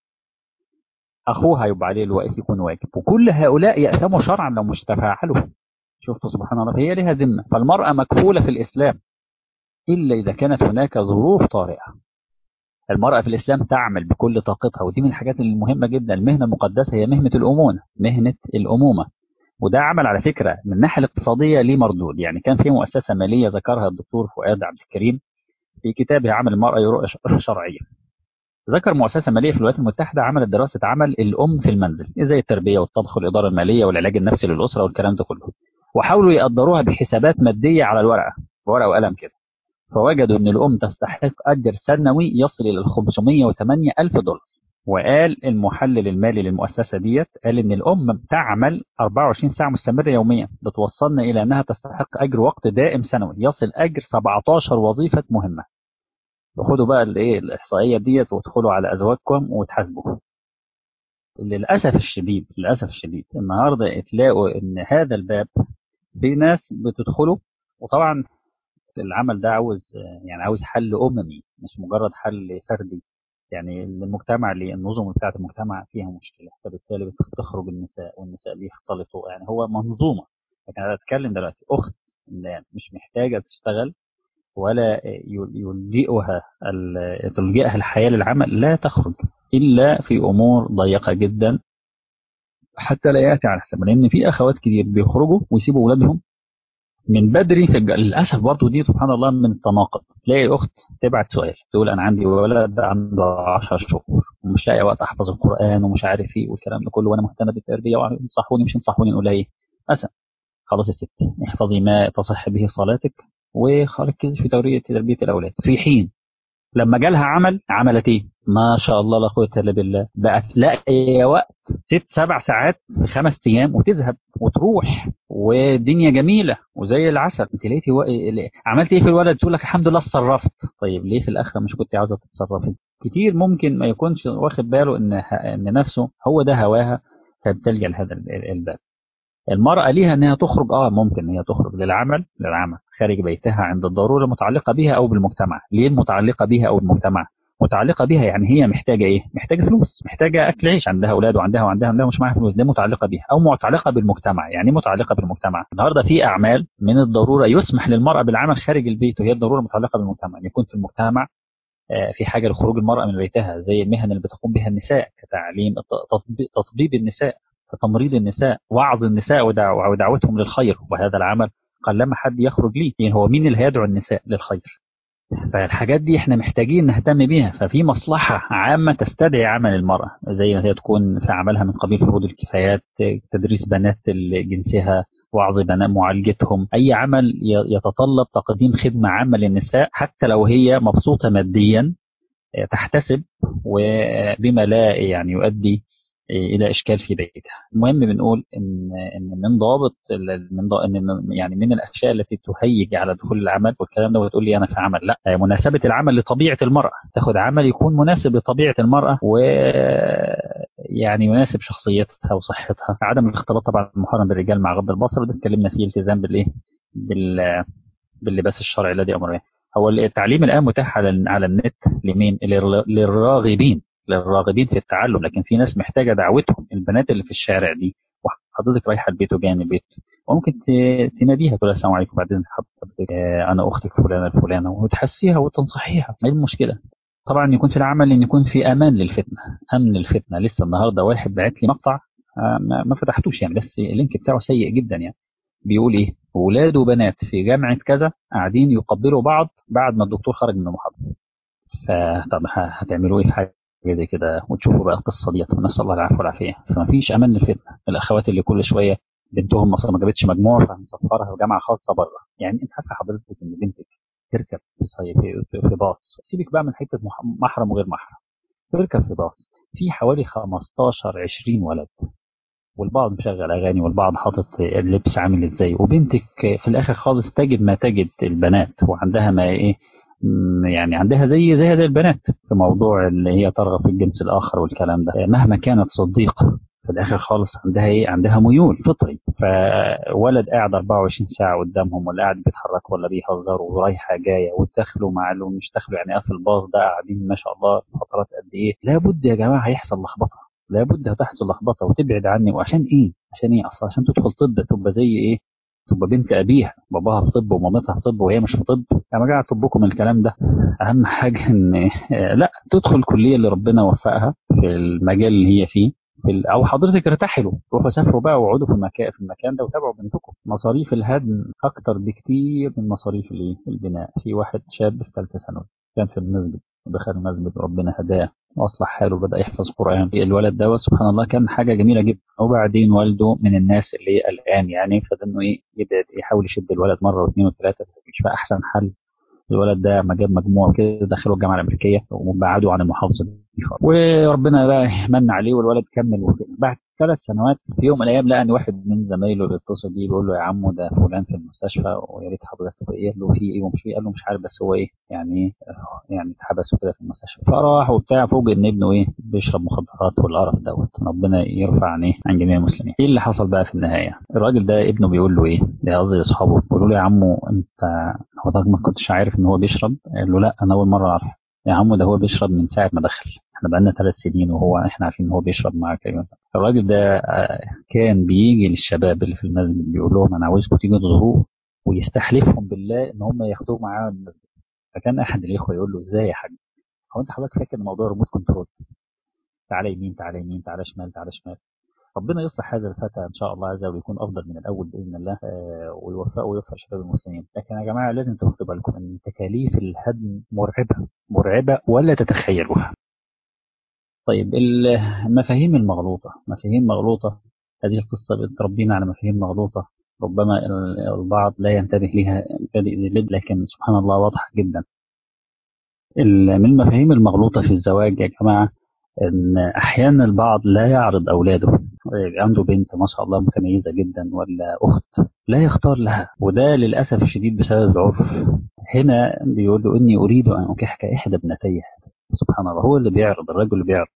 اخوها يبقى عليه الواقف يكون واجب وكل هؤلاء يأثموا شرعا لو مش تفاعلوا شفتوا سبحان الله هي لها ذمة فالمرأة مكفولة في الإسلام إلا إذا كانت هناك ظروف طارئة المرأة في الإسلام تعمل بكل طاقتها ودي من الحاجات المهمة جدا المهنة المقدسة هي مهنة الأمومة مهنة الأمومة وده عمل على فكرة من الناحية الاقتصادية ليه مردود يعني كان في مؤسسة مالية ذكرها الدكتور فؤاد عبد الكريم في كتابه عمل المرأة رؤية شرعية ذكر مؤسسة مالية في الولايات المتحدة عملت دراسة عمل الأم في المنزل زي التربية والطبخ والإدارة المالية والعلاج النفسي للأسرة والكلام ده كله وحاولوا يقدروها بحسابات مادية على الورقة ورقة وقلم كده فوجدوا ان الام تستحق اجر سنوي يصل الى 508 الف دولار وقال المحلل المالي للمؤسسه ديت قال ان الام تعمل 24 ساعه مستمره يوميا بتوصلنا الى انها تستحق اجر وقت دائم سنوي يصل اجر 17 وظيفه مهمه خدوا بقى الايه الاحصائيه ديت وادخلوا على ازواجكم وتحاسبوا للاسف الشديد للاسف الشديد النهارده تلاقوا ان هذا الباب في ناس بتدخله وطبعا العمل ده عاوز يعني عاوز حل اممي مش مجرد حل فردي يعني المجتمع اللي النظم بتاعه المجتمع فيها مشكله فبالتالي بتخرج النساء والنساء بيختلطوا يعني هو منظومه لكن انا بتكلم دلوقتي اخت مش محتاجه تشتغل ولا يلجئها تلجئها الحياه للعمل لا تخرج الا في امور ضيقه جدا حتى لا ياتي على حساب لان في اخوات كتير بيخرجوا ويسيبوا اولادهم من بدري في الج... للاسف برضه دي سبحان الله من التناقض تلاقي اخت تبعت سؤال تقول انا عندي ولد عنده 10 شهور ومش لاقي وقت احفظ القران ومش عارف ايه والكلام ده كله وانا مهتمه بالتربيه وانصحوني مش انصحوني نقول ايه مثلا خلاص يا ستي احفظي ما تصح به صلاتك وركزي في تربيه تربيه الاولاد في حين لما جالها عمل عملت ايه؟ ما شاء الله لا قوه الا بالله بقت لاقيه وقت ست سبع ساعات في خمس ايام وتذهب وتروح والدنيا جميله وزي العسل انت لقيتي و... عملت ايه في الولد تقول لك الحمد لله اتصرفت طيب ليه في الاخره مش كنت عاوزه تتصرفي كتير ممكن ما يكونش واخد باله ان ان نفسه هو ده هواها فبتلجا لهذا الباب المرأة ليها انها تخرج اه ممكن هي تخرج للعمل للعمل خارج بيتها عند الضرورة متعلقة بها أو بالمجتمع ليه المتعلقة بها أو المجتمع متعلقة بها يعني هي محتاجة إيه محتاجة فلوس محتاجة أكل عيش عندها أولاد وعندها وعندها وعندها مش معاها فلوس ده متعلقة بها أو متعلقة بالمجتمع يعني متعلقة بالمجتمع النهاردة في أعمال من الضرورة يسمح للمرأة بالعمل خارج البيت وهي الضرورة متعلقة بالمجتمع يكون في المجتمع في حاجة لخروج المرأة من بيتها زي المهن اللي بتقوم بها النساء كتعليم تطبيب النساء تمريض النساء وعظ النساء ودعوتهم للخير وهذا العمل قلما حد يخرج ليه يعني هو مين اللي هيدعو النساء للخير فالحاجات دي احنا محتاجين نهتم بيها ففي مصلحة عامة تستدعي عمل المرأة زي ما هي تكون في عملها من قبيل فروض الكفايات تدريس بنات جنسها وعظ بنات معالجتهم أي عمل يتطلب تقديم خدمة عامة للنساء حتى لو هي مبسوطة ماديا تحتسب وبما لا يعني يؤدي الى اشكال في بيتها المهم بنقول ان ان من ضابط من ضابط ان يعني من الاشياء التي تهيج على دخول العمل والكلام ده وتقول لي انا في عمل لا مناسبه العمل لطبيعه المراه تاخد عمل يكون مناسب لطبيعه المراه و يعني يناسب شخصيتها وصحتها عدم الاختلاط طبعا محرم بالرجال مع غض البصر وده اتكلمنا فيه التزام بالايه بال باللباس الشرعي الذي امر هو التعليم الان متاح على على النت لمين للراغبين للراغبين في التعلم لكن في ناس محتاجه دعوتهم البنات اللي في الشارع دي وحضرتك رايحه البيت وجايه من البيت وممكن تناديها تقول السلام عليكم بعدين حضرتك انا اختك فلانه الفلانه وتحسيها وتنصحيها ايه المشكله طبعا يكون في العمل ان يكون في امان للفتنه امن الفتنه لسه النهارده واحد بعت لي مقطع ما فتحتوش يعني بس اللينك بتاعه سيء جدا يعني بيقول ايه ولاد وبنات في جامعه كذا قاعدين يقبلوا بعض بعد ما الدكتور خرج من المحاضره فطب هتعملوا ايه في حاجه زي كده وتشوفوا بقى القصه ديت ونسال الله العافيه والعافيه فما فيش امان للفتنه الاخوات اللي كل شويه بنتهم مثلا ما جابتش مجموع فهنسفرها في جامعه خاصه بره يعني انت عارفه حضرتك ان بنتك تركب في في باص سيبك بقى من حته محرم وغير محرم تركب في باص في حوالي 15 20 ولد والبعض مشغل اغاني والبعض حاطط اللبس عامل ازاي وبنتك في الاخر خالص تجد ما تجد البنات وعندها ما ايه يعني عندها زي زي زي البنات في موضوع اللي هي ترغب في الجنس الاخر والكلام ده مهما كانت صديقه في الاخر خالص عندها ايه عندها ميول فطري فولد قاعد 24 ساعه قدامهم ولا قاعد بيتحرك ولا بيهزروا ورايحه جايه وتدخلوا مع اللي مش داخلوا يعني قافل الباص ده قاعدين ما شاء الله فترات قد ايه لابد يا جماعه هيحصل لخبطه لابد هتحصل لخبطه وتبعد عني وعشان ايه عشان ايه اصلا عشان تدخل طب تبقى زي ايه تبقى بنت ابيها باباها في طب ومامتها في طب وهي مش في طب يا جماعه طبكم من الكلام ده اهم حاجه ان لا تدخل الكليه اللي ربنا وفقها في المجال اللي هي فيه في او حضرتك ارتحلوا روحوا سافروا بقى واقعدوا في المكان في المكان ده وتابعوا بنتكم مصاريف الهدم اكتر بكتير من مصاريف الايه البناء في واحد شاب في ثالثه ثانوي كان في المسجد ودخل المسجد وربنا هداه واصلح حاله بدا يحفظ قران الولد دوت سبحان الله كان حاجه جميله جدا وبعدين والده من الناس اللي قلقان يعني فانه ايه يبعد يحاول يشد الولد مره واثنين وثلاثه مش بقى احسن حل الولد ده ما جاب مجموع كده دخله الجامعه الامريكيه وبعدوا عن المحافظه دي وربنا بقى من عليه والولد كمل وكده بعد ثلاث سنوات في يوم من الايام لقى ان واحد من زمايله بيتصل بيه بيقول له يا عمو ده فلان في المستشفى ويا ريت حضرتك ايه قال له في ايه ومش ايه قال له مش عارف بس هو ايه يعني يعني اتحبس وكده في المستشفى فراح وبتاع فوجئ ان ابنه ايه بيشرب مخدرات والقرف دوت ربنا يرفع عن ايه عن جميع المسلمين ايه اللي حصل بقى في النهايه الراجل ده ابنه بيقول له ايه قصدي لاصحابه بيقولوا له يا عمو انت حضرتك ما كنتش عارف ان هو بيشرب قال له لا انا اول مره اعرف يا عمو ده هو بيشرب من ساعه ما دخل احنا بقالنا ثلاث سنين وهو احنا عارفين ان هو بيشرب معاك الراجل ده كان بيجي للشباب اللي في المسجد بيقول لهم انا عاوزكم تيجوا تزوروه ويستحلفهم بالله ان هم ياخدوه معاه المسجد فكان احد الاخوه يقول له ازاي يا حاج هو انت حضرتك فاكر موضوع ريموت كنترول تعالى يمين تعالى يمين تعالى شمال تعالى شمال ربنا يصلح هذا الفتى ان شاء الله عز وجل ويكون افضل من الاول باذن الله ويوفقه ويوفق شباب المسلمين لكن يا جماعه لازم تاخدوا بالكم ان تكاليف الهدم مرعبه مرعبه ولا تتخيلوها طيب المفاهيم المغلوطه مفاهيم مغلوطه هذه القصه بتربينا على مفاهيم مغلوطه ربما البعض لا ينتبه لها لكن سبحان الله واضحه جدا من المفاهيم المغلوطه في الزواج يا جماعه ان احيانا البعض لا يعرض اولاده عنده بنت ما شاء الله متميزه جدا ولا اخت لا يختار لها وده للاسف الشديد بسبب العرف هنا بيقول له اني اريد ان انكحك احدى ابنتي سبحان الله هو اللي بيعرض الرجل اللي بيعرض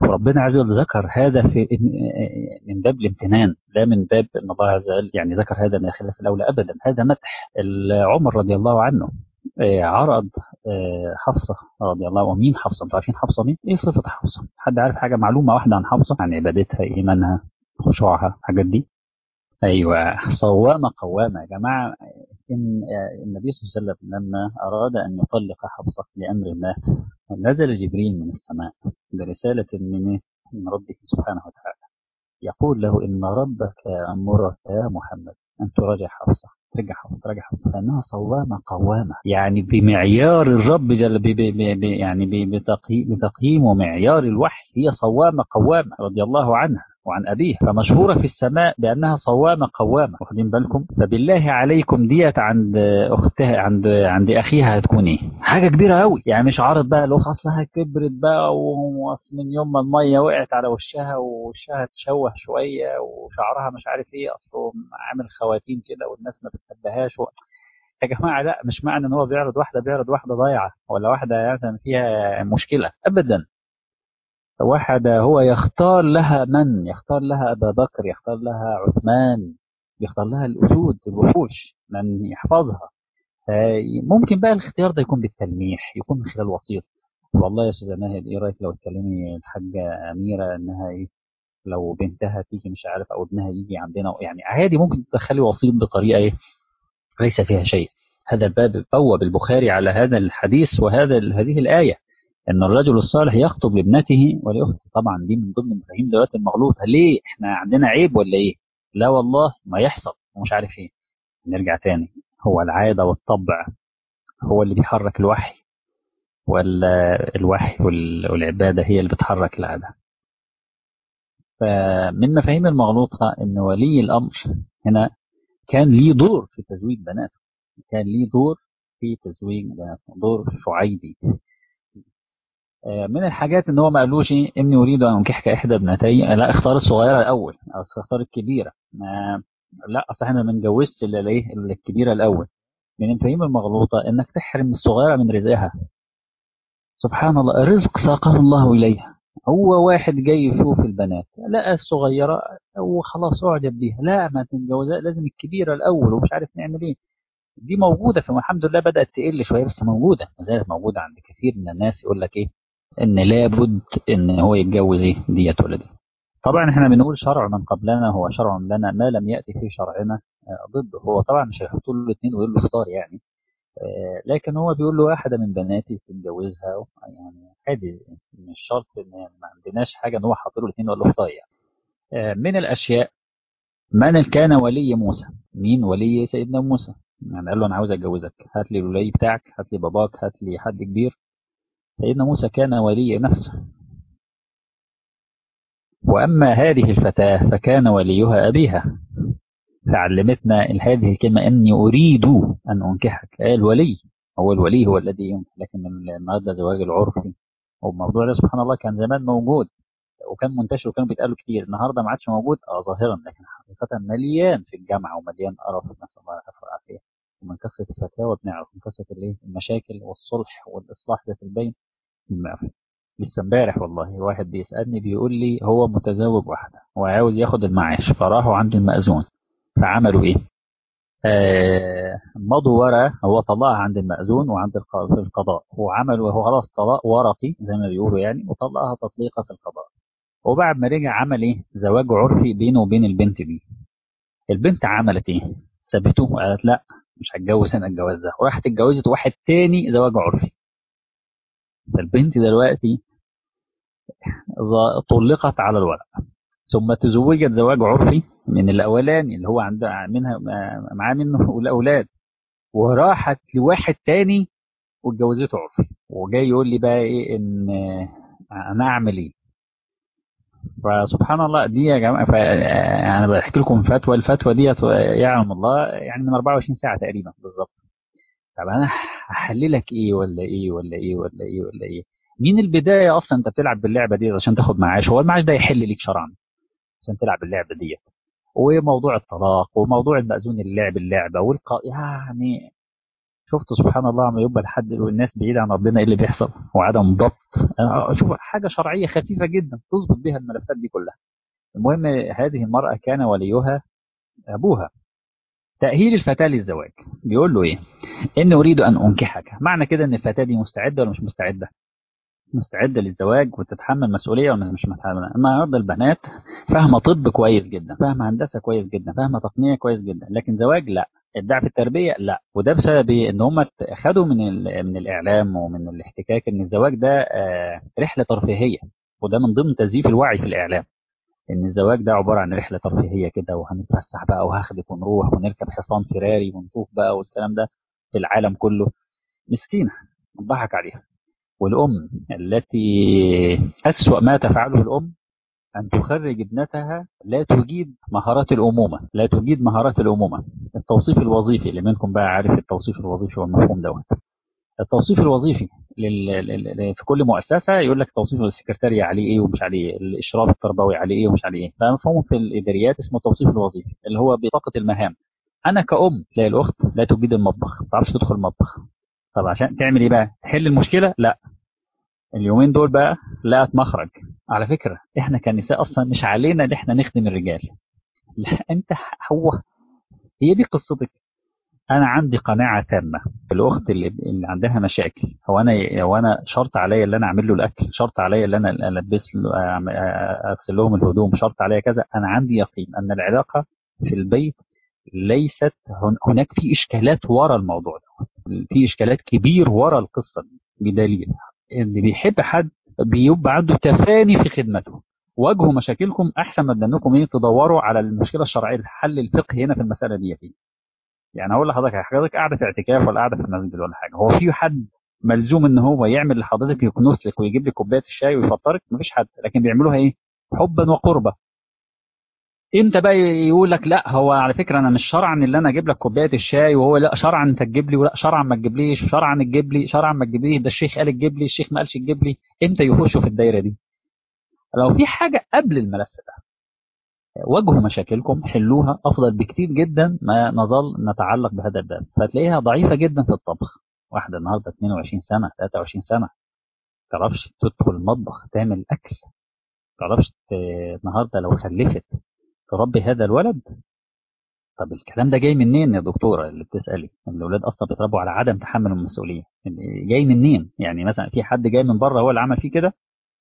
وربنا عز وجل ذكر هذا في من باب الامتنان لا من باب ان الله عز وجل يعني ذكر هذا من خلاف الاولى ابدا هذا مدح عمر رضي الله عنه عرض حفصه رضي الله ومين حفصه انتوا عارفين حفصه مين؟ ايه صفه حفصه؟ حد عارف حاجه معلومه واحده عن حفصه عن عبادتها ايمانها خشوعها الحاجات دي؟ ايوه صوامه قوامه يا جماعه ان النبي صلى الله عليه وسلم لما اراد ان يطلق حفصه لامر ما نزل جبريل من السماء برساله من من ربه سبحانه وتعالى يقول له ان ربك امرك يا محمد ان تراجع حفصه ترجع حفصه تراجع حفصه لانها صوامه قوامه يعني بمعيار الرب جل بي بي بي يعني بتقييم ومعيار الوحي هي صوامه قوامه رضي الله عنها وعن أبيه فمشهورة في السماء بأنها صوامة قوامة واخدين بالكم فبالله عليكم ديت عند أختها عند عند أخيها هتكون إيه حاجة كبيرة أوي يعني مش عارض بقى الأخت أصلها كبرت بقى ومن يوم ما المية وقعت على وشها ووشها تشوه شوية وشعرها مش عارف إيه أصله عامل خواتيم كده والناس ما بتحبهاش و... يا جماعة لا مش معنى إن هو بيعرض واحدة بيعرض واحدة ضايعة ولا واحدة يعني فيها مشكلة أبدا واحد هو يختار لها من يختار لها أبا بكر يختار لها عثمان يختار لها الأسود الوحوش من يحفظها ممكن بقى الاختيار ده يكون بالتلميح يكون من خلال وسيط والله يا استاذه ماهد ايه رايك لو تكلمي الحاجه اميره انها ايه لو بنتها تيجي مش عارف او ابنها يجي عندنا يعني عادي ممكن تدخلي وسيط بطريقه ايه ليس فيها شيء هذا الباب بوب البخاري على هذا الحديث وهذا هذه الايه ان الرجل الصالح يخطب لابنته ولاخته طبعا دي من ضمن المفاهيم دلوقتي المغلوطه ليه احنا عندنا عيب ولا ايه لا والله ما يحصل ومش عارف ايه نرجع تاني هو العاده والطبع هو اللي بيحرك الوحي ولا الوحي والعباده هي اللي بتحرك العاده فمن مفاهيم المغلوطه ان ولي الامر هنا كان ليه دور في تزويج بناته كان ليه دور في تزويج بناته دور شعيبي من الحاجات ان هو ما قالوش اني اريد ان انكحك احدى ابنتي لا اختار الصغيره الاول او اختار الكبيره ما لا اصل احنا ما بنجوزش الا الايه الكبيره الاول من المفاهيم المغلوطه انك تحرم الصغيره من رزقها سبحان الله رزق ساقه الله اليها هو واحد جاي يشوف البنات لقى الصغيره وخلاص اعجب بيها لا ما تتجوزها لازم الكبيره الاول ومش عارف نعمل ايه دي موجوده فالحمد لله بدات تقل شويه بس موجوده ما زالت موجوده عند كثير من الناس يقول لك ايه ان لابد ان هو يتجوز ايه ديت ولا دي طبعا احنا بنقول شرع من قبلنا هو شرع لنا ما لم ياتي في شرعنا ضده هو طبعا مش هيحط له الاثنين ويقول له اختار يعني لكن هو بيقول له واحده من بناتي تتجوزها يعني عادي مش شرط ان ما عندناش حاجه ان هو حاط له الاثنين ويقول له اختار يعني من الاشياء من كان ولي موسى مين ولي سيدنا موسى يعني قال له انا عاوز اتجوزك هات لي الولي بتاعك هات لي باباك هات لي حد كبير سيدنا موسى كان ولي نفسه وأما هذه الفتاة فكان وليها أبيها فعلمتنا هذه الكلمة أني أريد أن أنكحك الولي هو الولي هو الذي ينكح لكن النهارده زواج العرفي والموضوع ده سبحان الله كان زمان موجود وكان منتشر وكانوا بيتقالوا كتير النهارده ما عادش موجود اه ظاهرا لكن حقيقة مليان في الجامعة ومليان قرف نسأل الله العافية والعافية ومن كثرة الفتاوى بنعرف من كثرة الايه المشاكل والصلح والإصلاح ذات البين لسه امبارح والله واحد بيسألني بيقول لي هو متزوج واحدة وعاوز ياخد المعاش فراحوا عند المأذون فعملوا ايه؟ آه مضوا ورقة هو طلعها عند المأذون وعند في القضاء وعملوا هو خلاص طلاق ورقي زي ما بيقولوا يعني وطلقها تطليقة في القضاء وبعد ما رجع عمل ايه؟ زواج عرفي بينه وبين البنت دي البنت عملت ايه؟ سابته وقالت لا مش هتجوز انا الجواز ده وراحت اتجوزت واحد تاني زواج عرفي فالبنت دلوقتي طلقت على الورق ثم تزوجت زواج عرفي من الاولاني اللي هو عندها منها معاه منه الاولاد وراحت لواحد تاني واتجوزته عرفي وجاي يقول لي بقى ايه ان انا اعمل ايه فسبحان الله دي يا جماعه انا بحكي لكم فتوى الفتوى ديت يعلم الله يعني من 24 ساعه تقريبا بالظبط طب انا هحللك ايه ولا ايه ولا ايه ولا ايه ولا ايه مين البدايه اصلا انت بتلعب باللعبه دي عشان تاخد معاش هو المعاش ده يحل ليك شرعا عشان تلعب اللعبه ديت وموضوع الطلاق وموضوع المأذون اللعب اللعبه والق يعني شفت سبحان الله عم يبقى لحد والناس بعيدة عن ربنا ايه اللي بيحصل وعدم ضبط شوف حاجة شرعية خفيفة جدا تظبط بها الملفات دي كلها المهم هذه المرأة كان وليها أبوها تأهيل الفتاة للزواج بيقول له ايه إن أريد أن أنكحك معنى كده إن الفتاة دي مستعدة ولا مش مستعدة مستعدة للزواج وتتحمل مسؤولية ولا مش متحملة النهارده البنات فاهمة طب كويس جدا فاهمة هندسة كويس جدا فاهمة تقنية كويس جدا لكن زواج لا ابداع في التربية لا وده بسبب ان هم خدوا من من الاعلام ومن الاحتكاك ان الزواج ده رحلة ترفيهية وده من ضمن تزييف الوعي في الاعلام ان الزواج ده عبارة عن رحلة ترفيهية كده وهنتفسح بقى وهاخدك ونروح ونركب حصان فيراري ونطوف بقى والكلام ده في العالم كله مسكينة نضحك عليها والأم التي أسوأ ما تفعله الأم أن تخرج ابنتها لا تجيد مهارات الأمومة لا تجيد مهارات الأمومة التوصيف الوظيفي اللي منكم بقى عارف التوصيف الوظيفي والمفهوم دوت التوصيف الوظيفي لل... لل... في كل مؤسسة يقول لك توصيف السكرتارية عليه ايه ومش عليه ايه الاشراف التربوي عليه ايه ومش عليه ايه فمفهوم في الاداريات اسمه التوصيف الوظيفي اللي هو بطاقة المهام انا كأم تلاقي الاخت لا تجيد المطبخ ما تعرفش تدخل المطبخ طب عشان تعمل ايه بقى تحل المشكلة لا اليومين دول بقى لقت مخرج على فكرة احنا كنساء اصلا مش علينا ان احنا نخدم الرجال لا انت هو هي دي قصتك انا عندي قناعة تامة الاخت اللي, اللي عندها مشاكل هو انا هو انا شرط عليا اللي انا اعمل له الاكل شرط عليا اللي انا البس له اغسل لهم الهدوم شرط عليا كذا انا عندي يقين ان العلاقة في البيت ليست هناك في اشكالات ورا الموضوع ده في اشكالات كبير ورا القصة دي بدليل اللي بيحب حد بيبقى عنده تفاني في خدمته واجهوا مشاكلكم احسن ما انكم ايه تدوروا على المشكله الشرعيه الحل الفقهي هنا في المساله دي فيه. يعني هقول لحضرتك حضرتك قاعده في اعتكاف ولا قاعده في المسجد ولا حاجه هو في حد ملزوم ان هو يعمل لحضرتك يكنس لك ويجيب لك كوبايه الشاي ويفطرك مفيش حد لكن بيعملوها ايه حبا وقربا امتى بقى يقول لك لا هو على فكره انا مش شرعا اللي انا اجيب لك كوبايه الشاي وهو لا شرعا انت تجيب لي ولا شرعا ما تجيبليش شرعا تجيب لي شرعا ما تجيبليش ده الشيخ قال تجيب لي الشيخ ما قالش تجيب لي امتى يخشوا في الدايره دي لو في حاجه قبل الملف ده واجهوا مشاكلكم حلوها افضل بكتير جدا ما نظل نتعلق بهذا الباب فتلاقيها ضعيفه جدا في الطبخ واحده النهارده 22 سنه 23 سنه تعرفش تدخل المطبخ تعمل اكل تعرفش النهارده لو خلفت تربي هذا الولد طب الكلام ده جاي منين يا دكتوره اللي بتسالي الاولاد اصلا بيتربوا على عدم تحمل المسؤوليه جاي منين يعني مثلا في حد جاي من بره هو اللي عمل فيه كده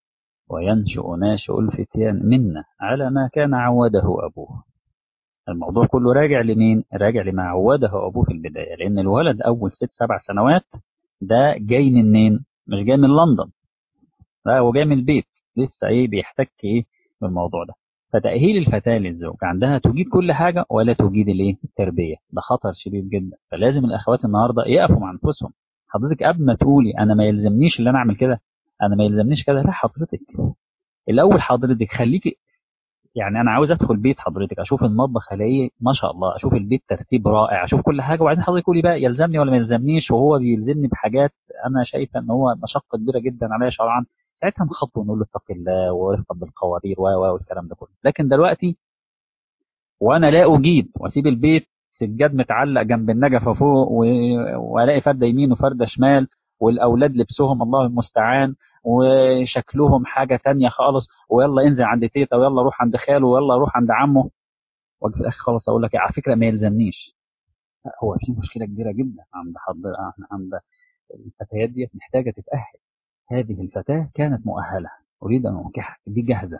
وينشئ ناشئ الفتيان منا على ما كان عوده ابوه الموضوع كله راجع لمين راجع لما عوده ابوه في البدايه لان الولد اول ست سبع سنوات ده جاي منين مش جاي من لندن لا هو جاي من البيت لسه ايه بيحتك ايه بالموضوع ده فتأهيل الفتاة للزوج عندها تجيد كل حاجة ولا تجيد الايه التربية ده خطر شديد جدا فلازم الأخوات النهاردة يقفوا مع أنفسهم حضرتك قبل ما تقولي أنا ما يلزمنيش اللي أنا أعمل كده أنا ما يلزمنيش كده لا حضرتك الأول حضرتك خليكي يعني أنا عاوز أدخل بيت حضرتك أشوف المطبخ ألاقيه ما شاء الله أشوف البيت ترتيب رائع أشوف كل حاجة وبعدين حضرتك تقولي بقى يلزمني ولا ما يلزمنيش وهو بيلزمني بحاجات أنا شايفة إن هو مشقة كبيرة جدا عليا شرعا ساعتها نخطو ونقول له اتق الله ورفق بالقوارير و و والكلام ده كله لكن دلوقتي وانا لا اجيد واسيب البيت سجاد متعلق جنب النجفه فوق والاقي فرده يمين وفرده شمال والاولاد لبسهم الله المستعان وشكلهم حاجه تانية خالص ويلا انزل عند تيتا ويلا روح عند خاله ويلا روح عند عمه واجي في الاخر خالص اقول لك على فكره ما يلزمنيش هو في مشكله كبيره جدا عند حضر عند الفتيات دي محتاجه تتاهل هذه الفتاة كانت مؤهلة أريد أن أنكحها دي جاهزة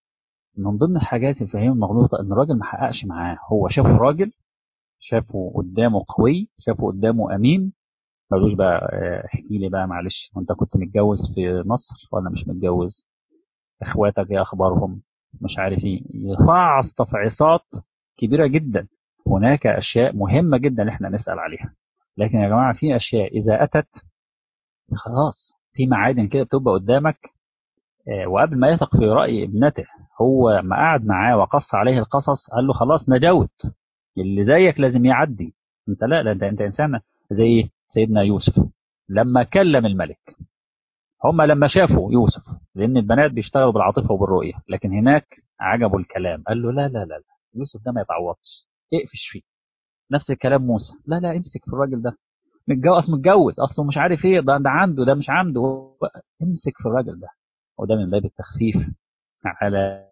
من ضمن الحاجات الفهيمة المغلوطة إن الراجل ما حققش معاه هو شافه راجل شافه قدامه قوي شافه قدامه أمين ملوش بقى احكي لي بقى معلش وأنت كنت متجوز في مصر ولا مش متجوز إخواتك إيه أخبارهم مش عارف إيه يفعص تفعيصات كبيرة جدا هناك أشياء مهمة جدا إحنا نسأل عليها لكن يا جماعة في أشياء إذا أتت خلاص في معادن كده بتبقى قدامك وقبل ما يثق في رأي ابنته هو ما قعد معاه وقص عليه القصص قال له خلاص نجوت اللي زيك لازم يعدي انت لا لا انت, انت انسان زي سيدنا يوسف لما كلم الملك هم لما شافوا يوسف لان البنات بيشتغلوا بالعاطفه وبالرؤيه لكن هناك عجبوا الكلام قال له لا لا لا, لا. يوسف ده ما يتعوضش اقفش فيه نفس الكلام موسى لا لا امسك في الراجل ده متجوز متجوز اصله مش عارف ايه ده ده عنده ده مش عنده امسك في الراجل ده وده من باب التخفيف على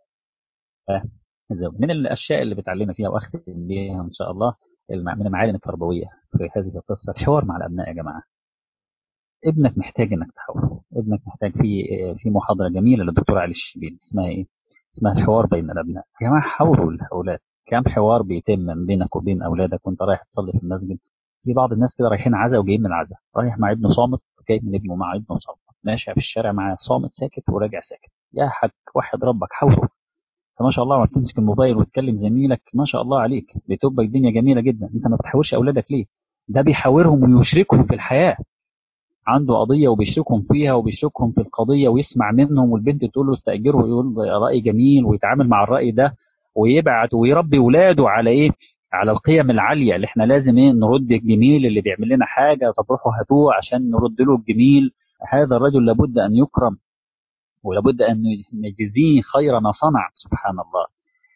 الزوج من الاشياء اللي بتعلمنا فيها واختم بيها ان شاء الله من المعالم التربويه في هذه القصه الحوار مع الابناء يا جماعه ابنك محتاج انك تحاوره ابنك محتاج في في محاضره جميله للدكتور علي الشبيل اسمها ايه اسمها الحوار بين الابناء يا جماعه حاوروا الاولاد كم حوار بيتم بينك وبين اولادك وانت رايح تصلي في المسجد في بعض الناس كده رايحين عزا وجايين من العزا رايح مع ابنه صامت جاي من ابنه مع ابنه صامت ماشي في الشارع معاه صامت ساكت وراجع ساكت يا حاج وحد ربك حاوره فما شاء الله ما بتمسك الموبايل وتكلم زميلك ما شاء الله عليك بتبقى الدنيا جميله جدا انت ما بتحاورش اولادك ليه ده بيحاورهم ويشركهم في الحياه عنده قضيه وبيشركهم فيها وبيشركهم في القضيه ويسمع منهم والبنت تقول له استاجره ويقول راي جميل ويتعامل مع الراي ده ويبعت ويربي ولاده على ايه على القيم العاليه اللي احنا لازم ايه نرد الجميل اللي بيعمل لنا حاجه طب روحوا هاتوه عشان نرد له الجميل هذا الرجل لابد ان يكرم ولابد ان نجزيه خير ما صنع سبحان الله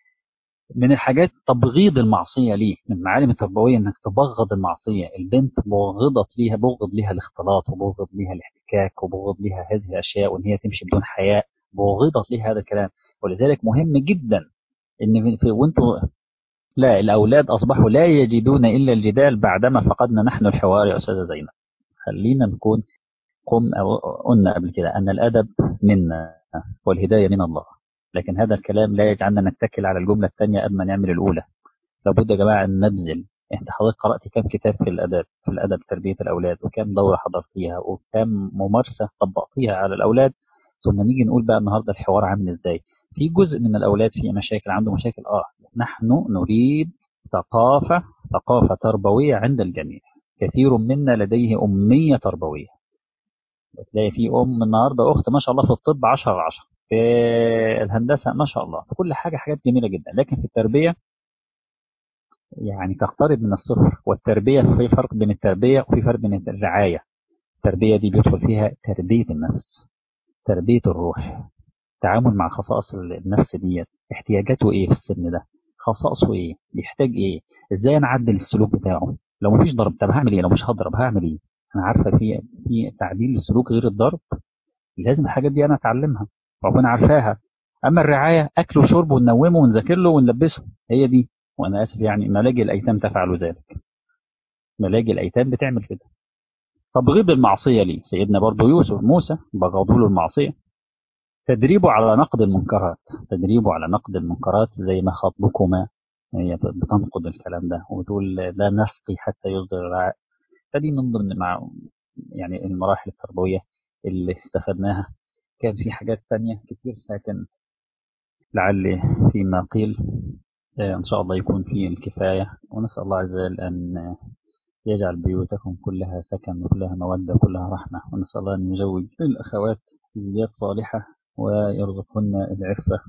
من الحاجات تبغيض المعصيه ليه من معالم التربويه انك تبغض المعصيه البنت بغضت ليها بغض ليها الاختلاط وبغض ليها الاحتكاك وبغض ليها هذه الاشياء وان هي تمشي بدون حياء بغضت ليها هذا الكلام ولذلك مهم جدا ان في وانتوا لا الاولاد اصبحوا لا يجدون الا الجدال بعدما فقدنا نحن الحوار يا استاذه زينب خلينا نكون قم قلنا قبل كده ان الادب منا والهدايه من الله لكن هذا الكلام لا يجعلنا نتكل على الجمله الثانيه قبل ما نعمل الاولى لابد يا جماعه ان نبذل انت حضرتك قرات كم كتاب في الادب في الادب تربيه الاولاد وكم دوره حضرتيها وكم ممارسه طبقتيها على الاولاد ثم نيجي نقول بقى النهارده الحوار عامل ازاي في جزء من الاولاد في مشاكل عنده مشاكل اه نحن نريد ثقافه ثقافه تربويه عند الجميع كثير منا لديه اميه تربويه تلاقي في ام النهارده اخت ما شاء الله في الطب 10 على 10 في الهندسه ما شاء الله في كل حاجه حاجات جميله جدا لكن في التربيه يعني تقترب من الصفر والتربيه في فرق بين التربيه وفي فرق بين الرعايه التربيه دي بيدخل فيها تربيه النفس تربيه الروح التعامل مع خصائص النفس ديت احتياجاته ايه في السن ده خصائصه ايه بيحتاج ايه ازاي انا اعدل السلوك بتاعه لو مفيش ضرب طب هعمل ايه لو مش هضرب هعمل ايه انا عارفه في في تعديل السلوك غير الضرب لازم الحاجات دي انا اتعلمها ربنا عارفاها اما الرعايه اكل وشرب وننومه ونذاكر له ونلبسه هي دي وانا اسف يعني ملاجئ الايتام تفعل ذلك ملاجئ الايتام بتعمل كده تبغيض المعصيه ليه سيدنا برضه يوسف موسى بغضوا له المعصيه تدريبه على نقد المنكرات تدريبه على نقد المنكرات زي ما خطبكما هي بتنقد الكلام ده وتقول لا نسقي حتى يصدر الرعاء فدي من ضمن مع يعني المراحل التربويه اللي استفدناها كان في حاجات تانية كتير لكن لعل فيما قيل إن شاء الله يكون فيه الكفاية ونسأل الله عز وجل أن يجعل بيوتكم كلها سكن وكلها مودة وكلها رحمة ونسأل الله أن يزوج الأخوات زوجات صالحة ويرزقهن العفة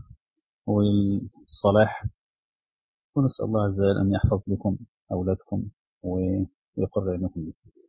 والصلاح ونسأل الله عز وجل أن يحفظ لكم أولادكم ويقر عينكم بكم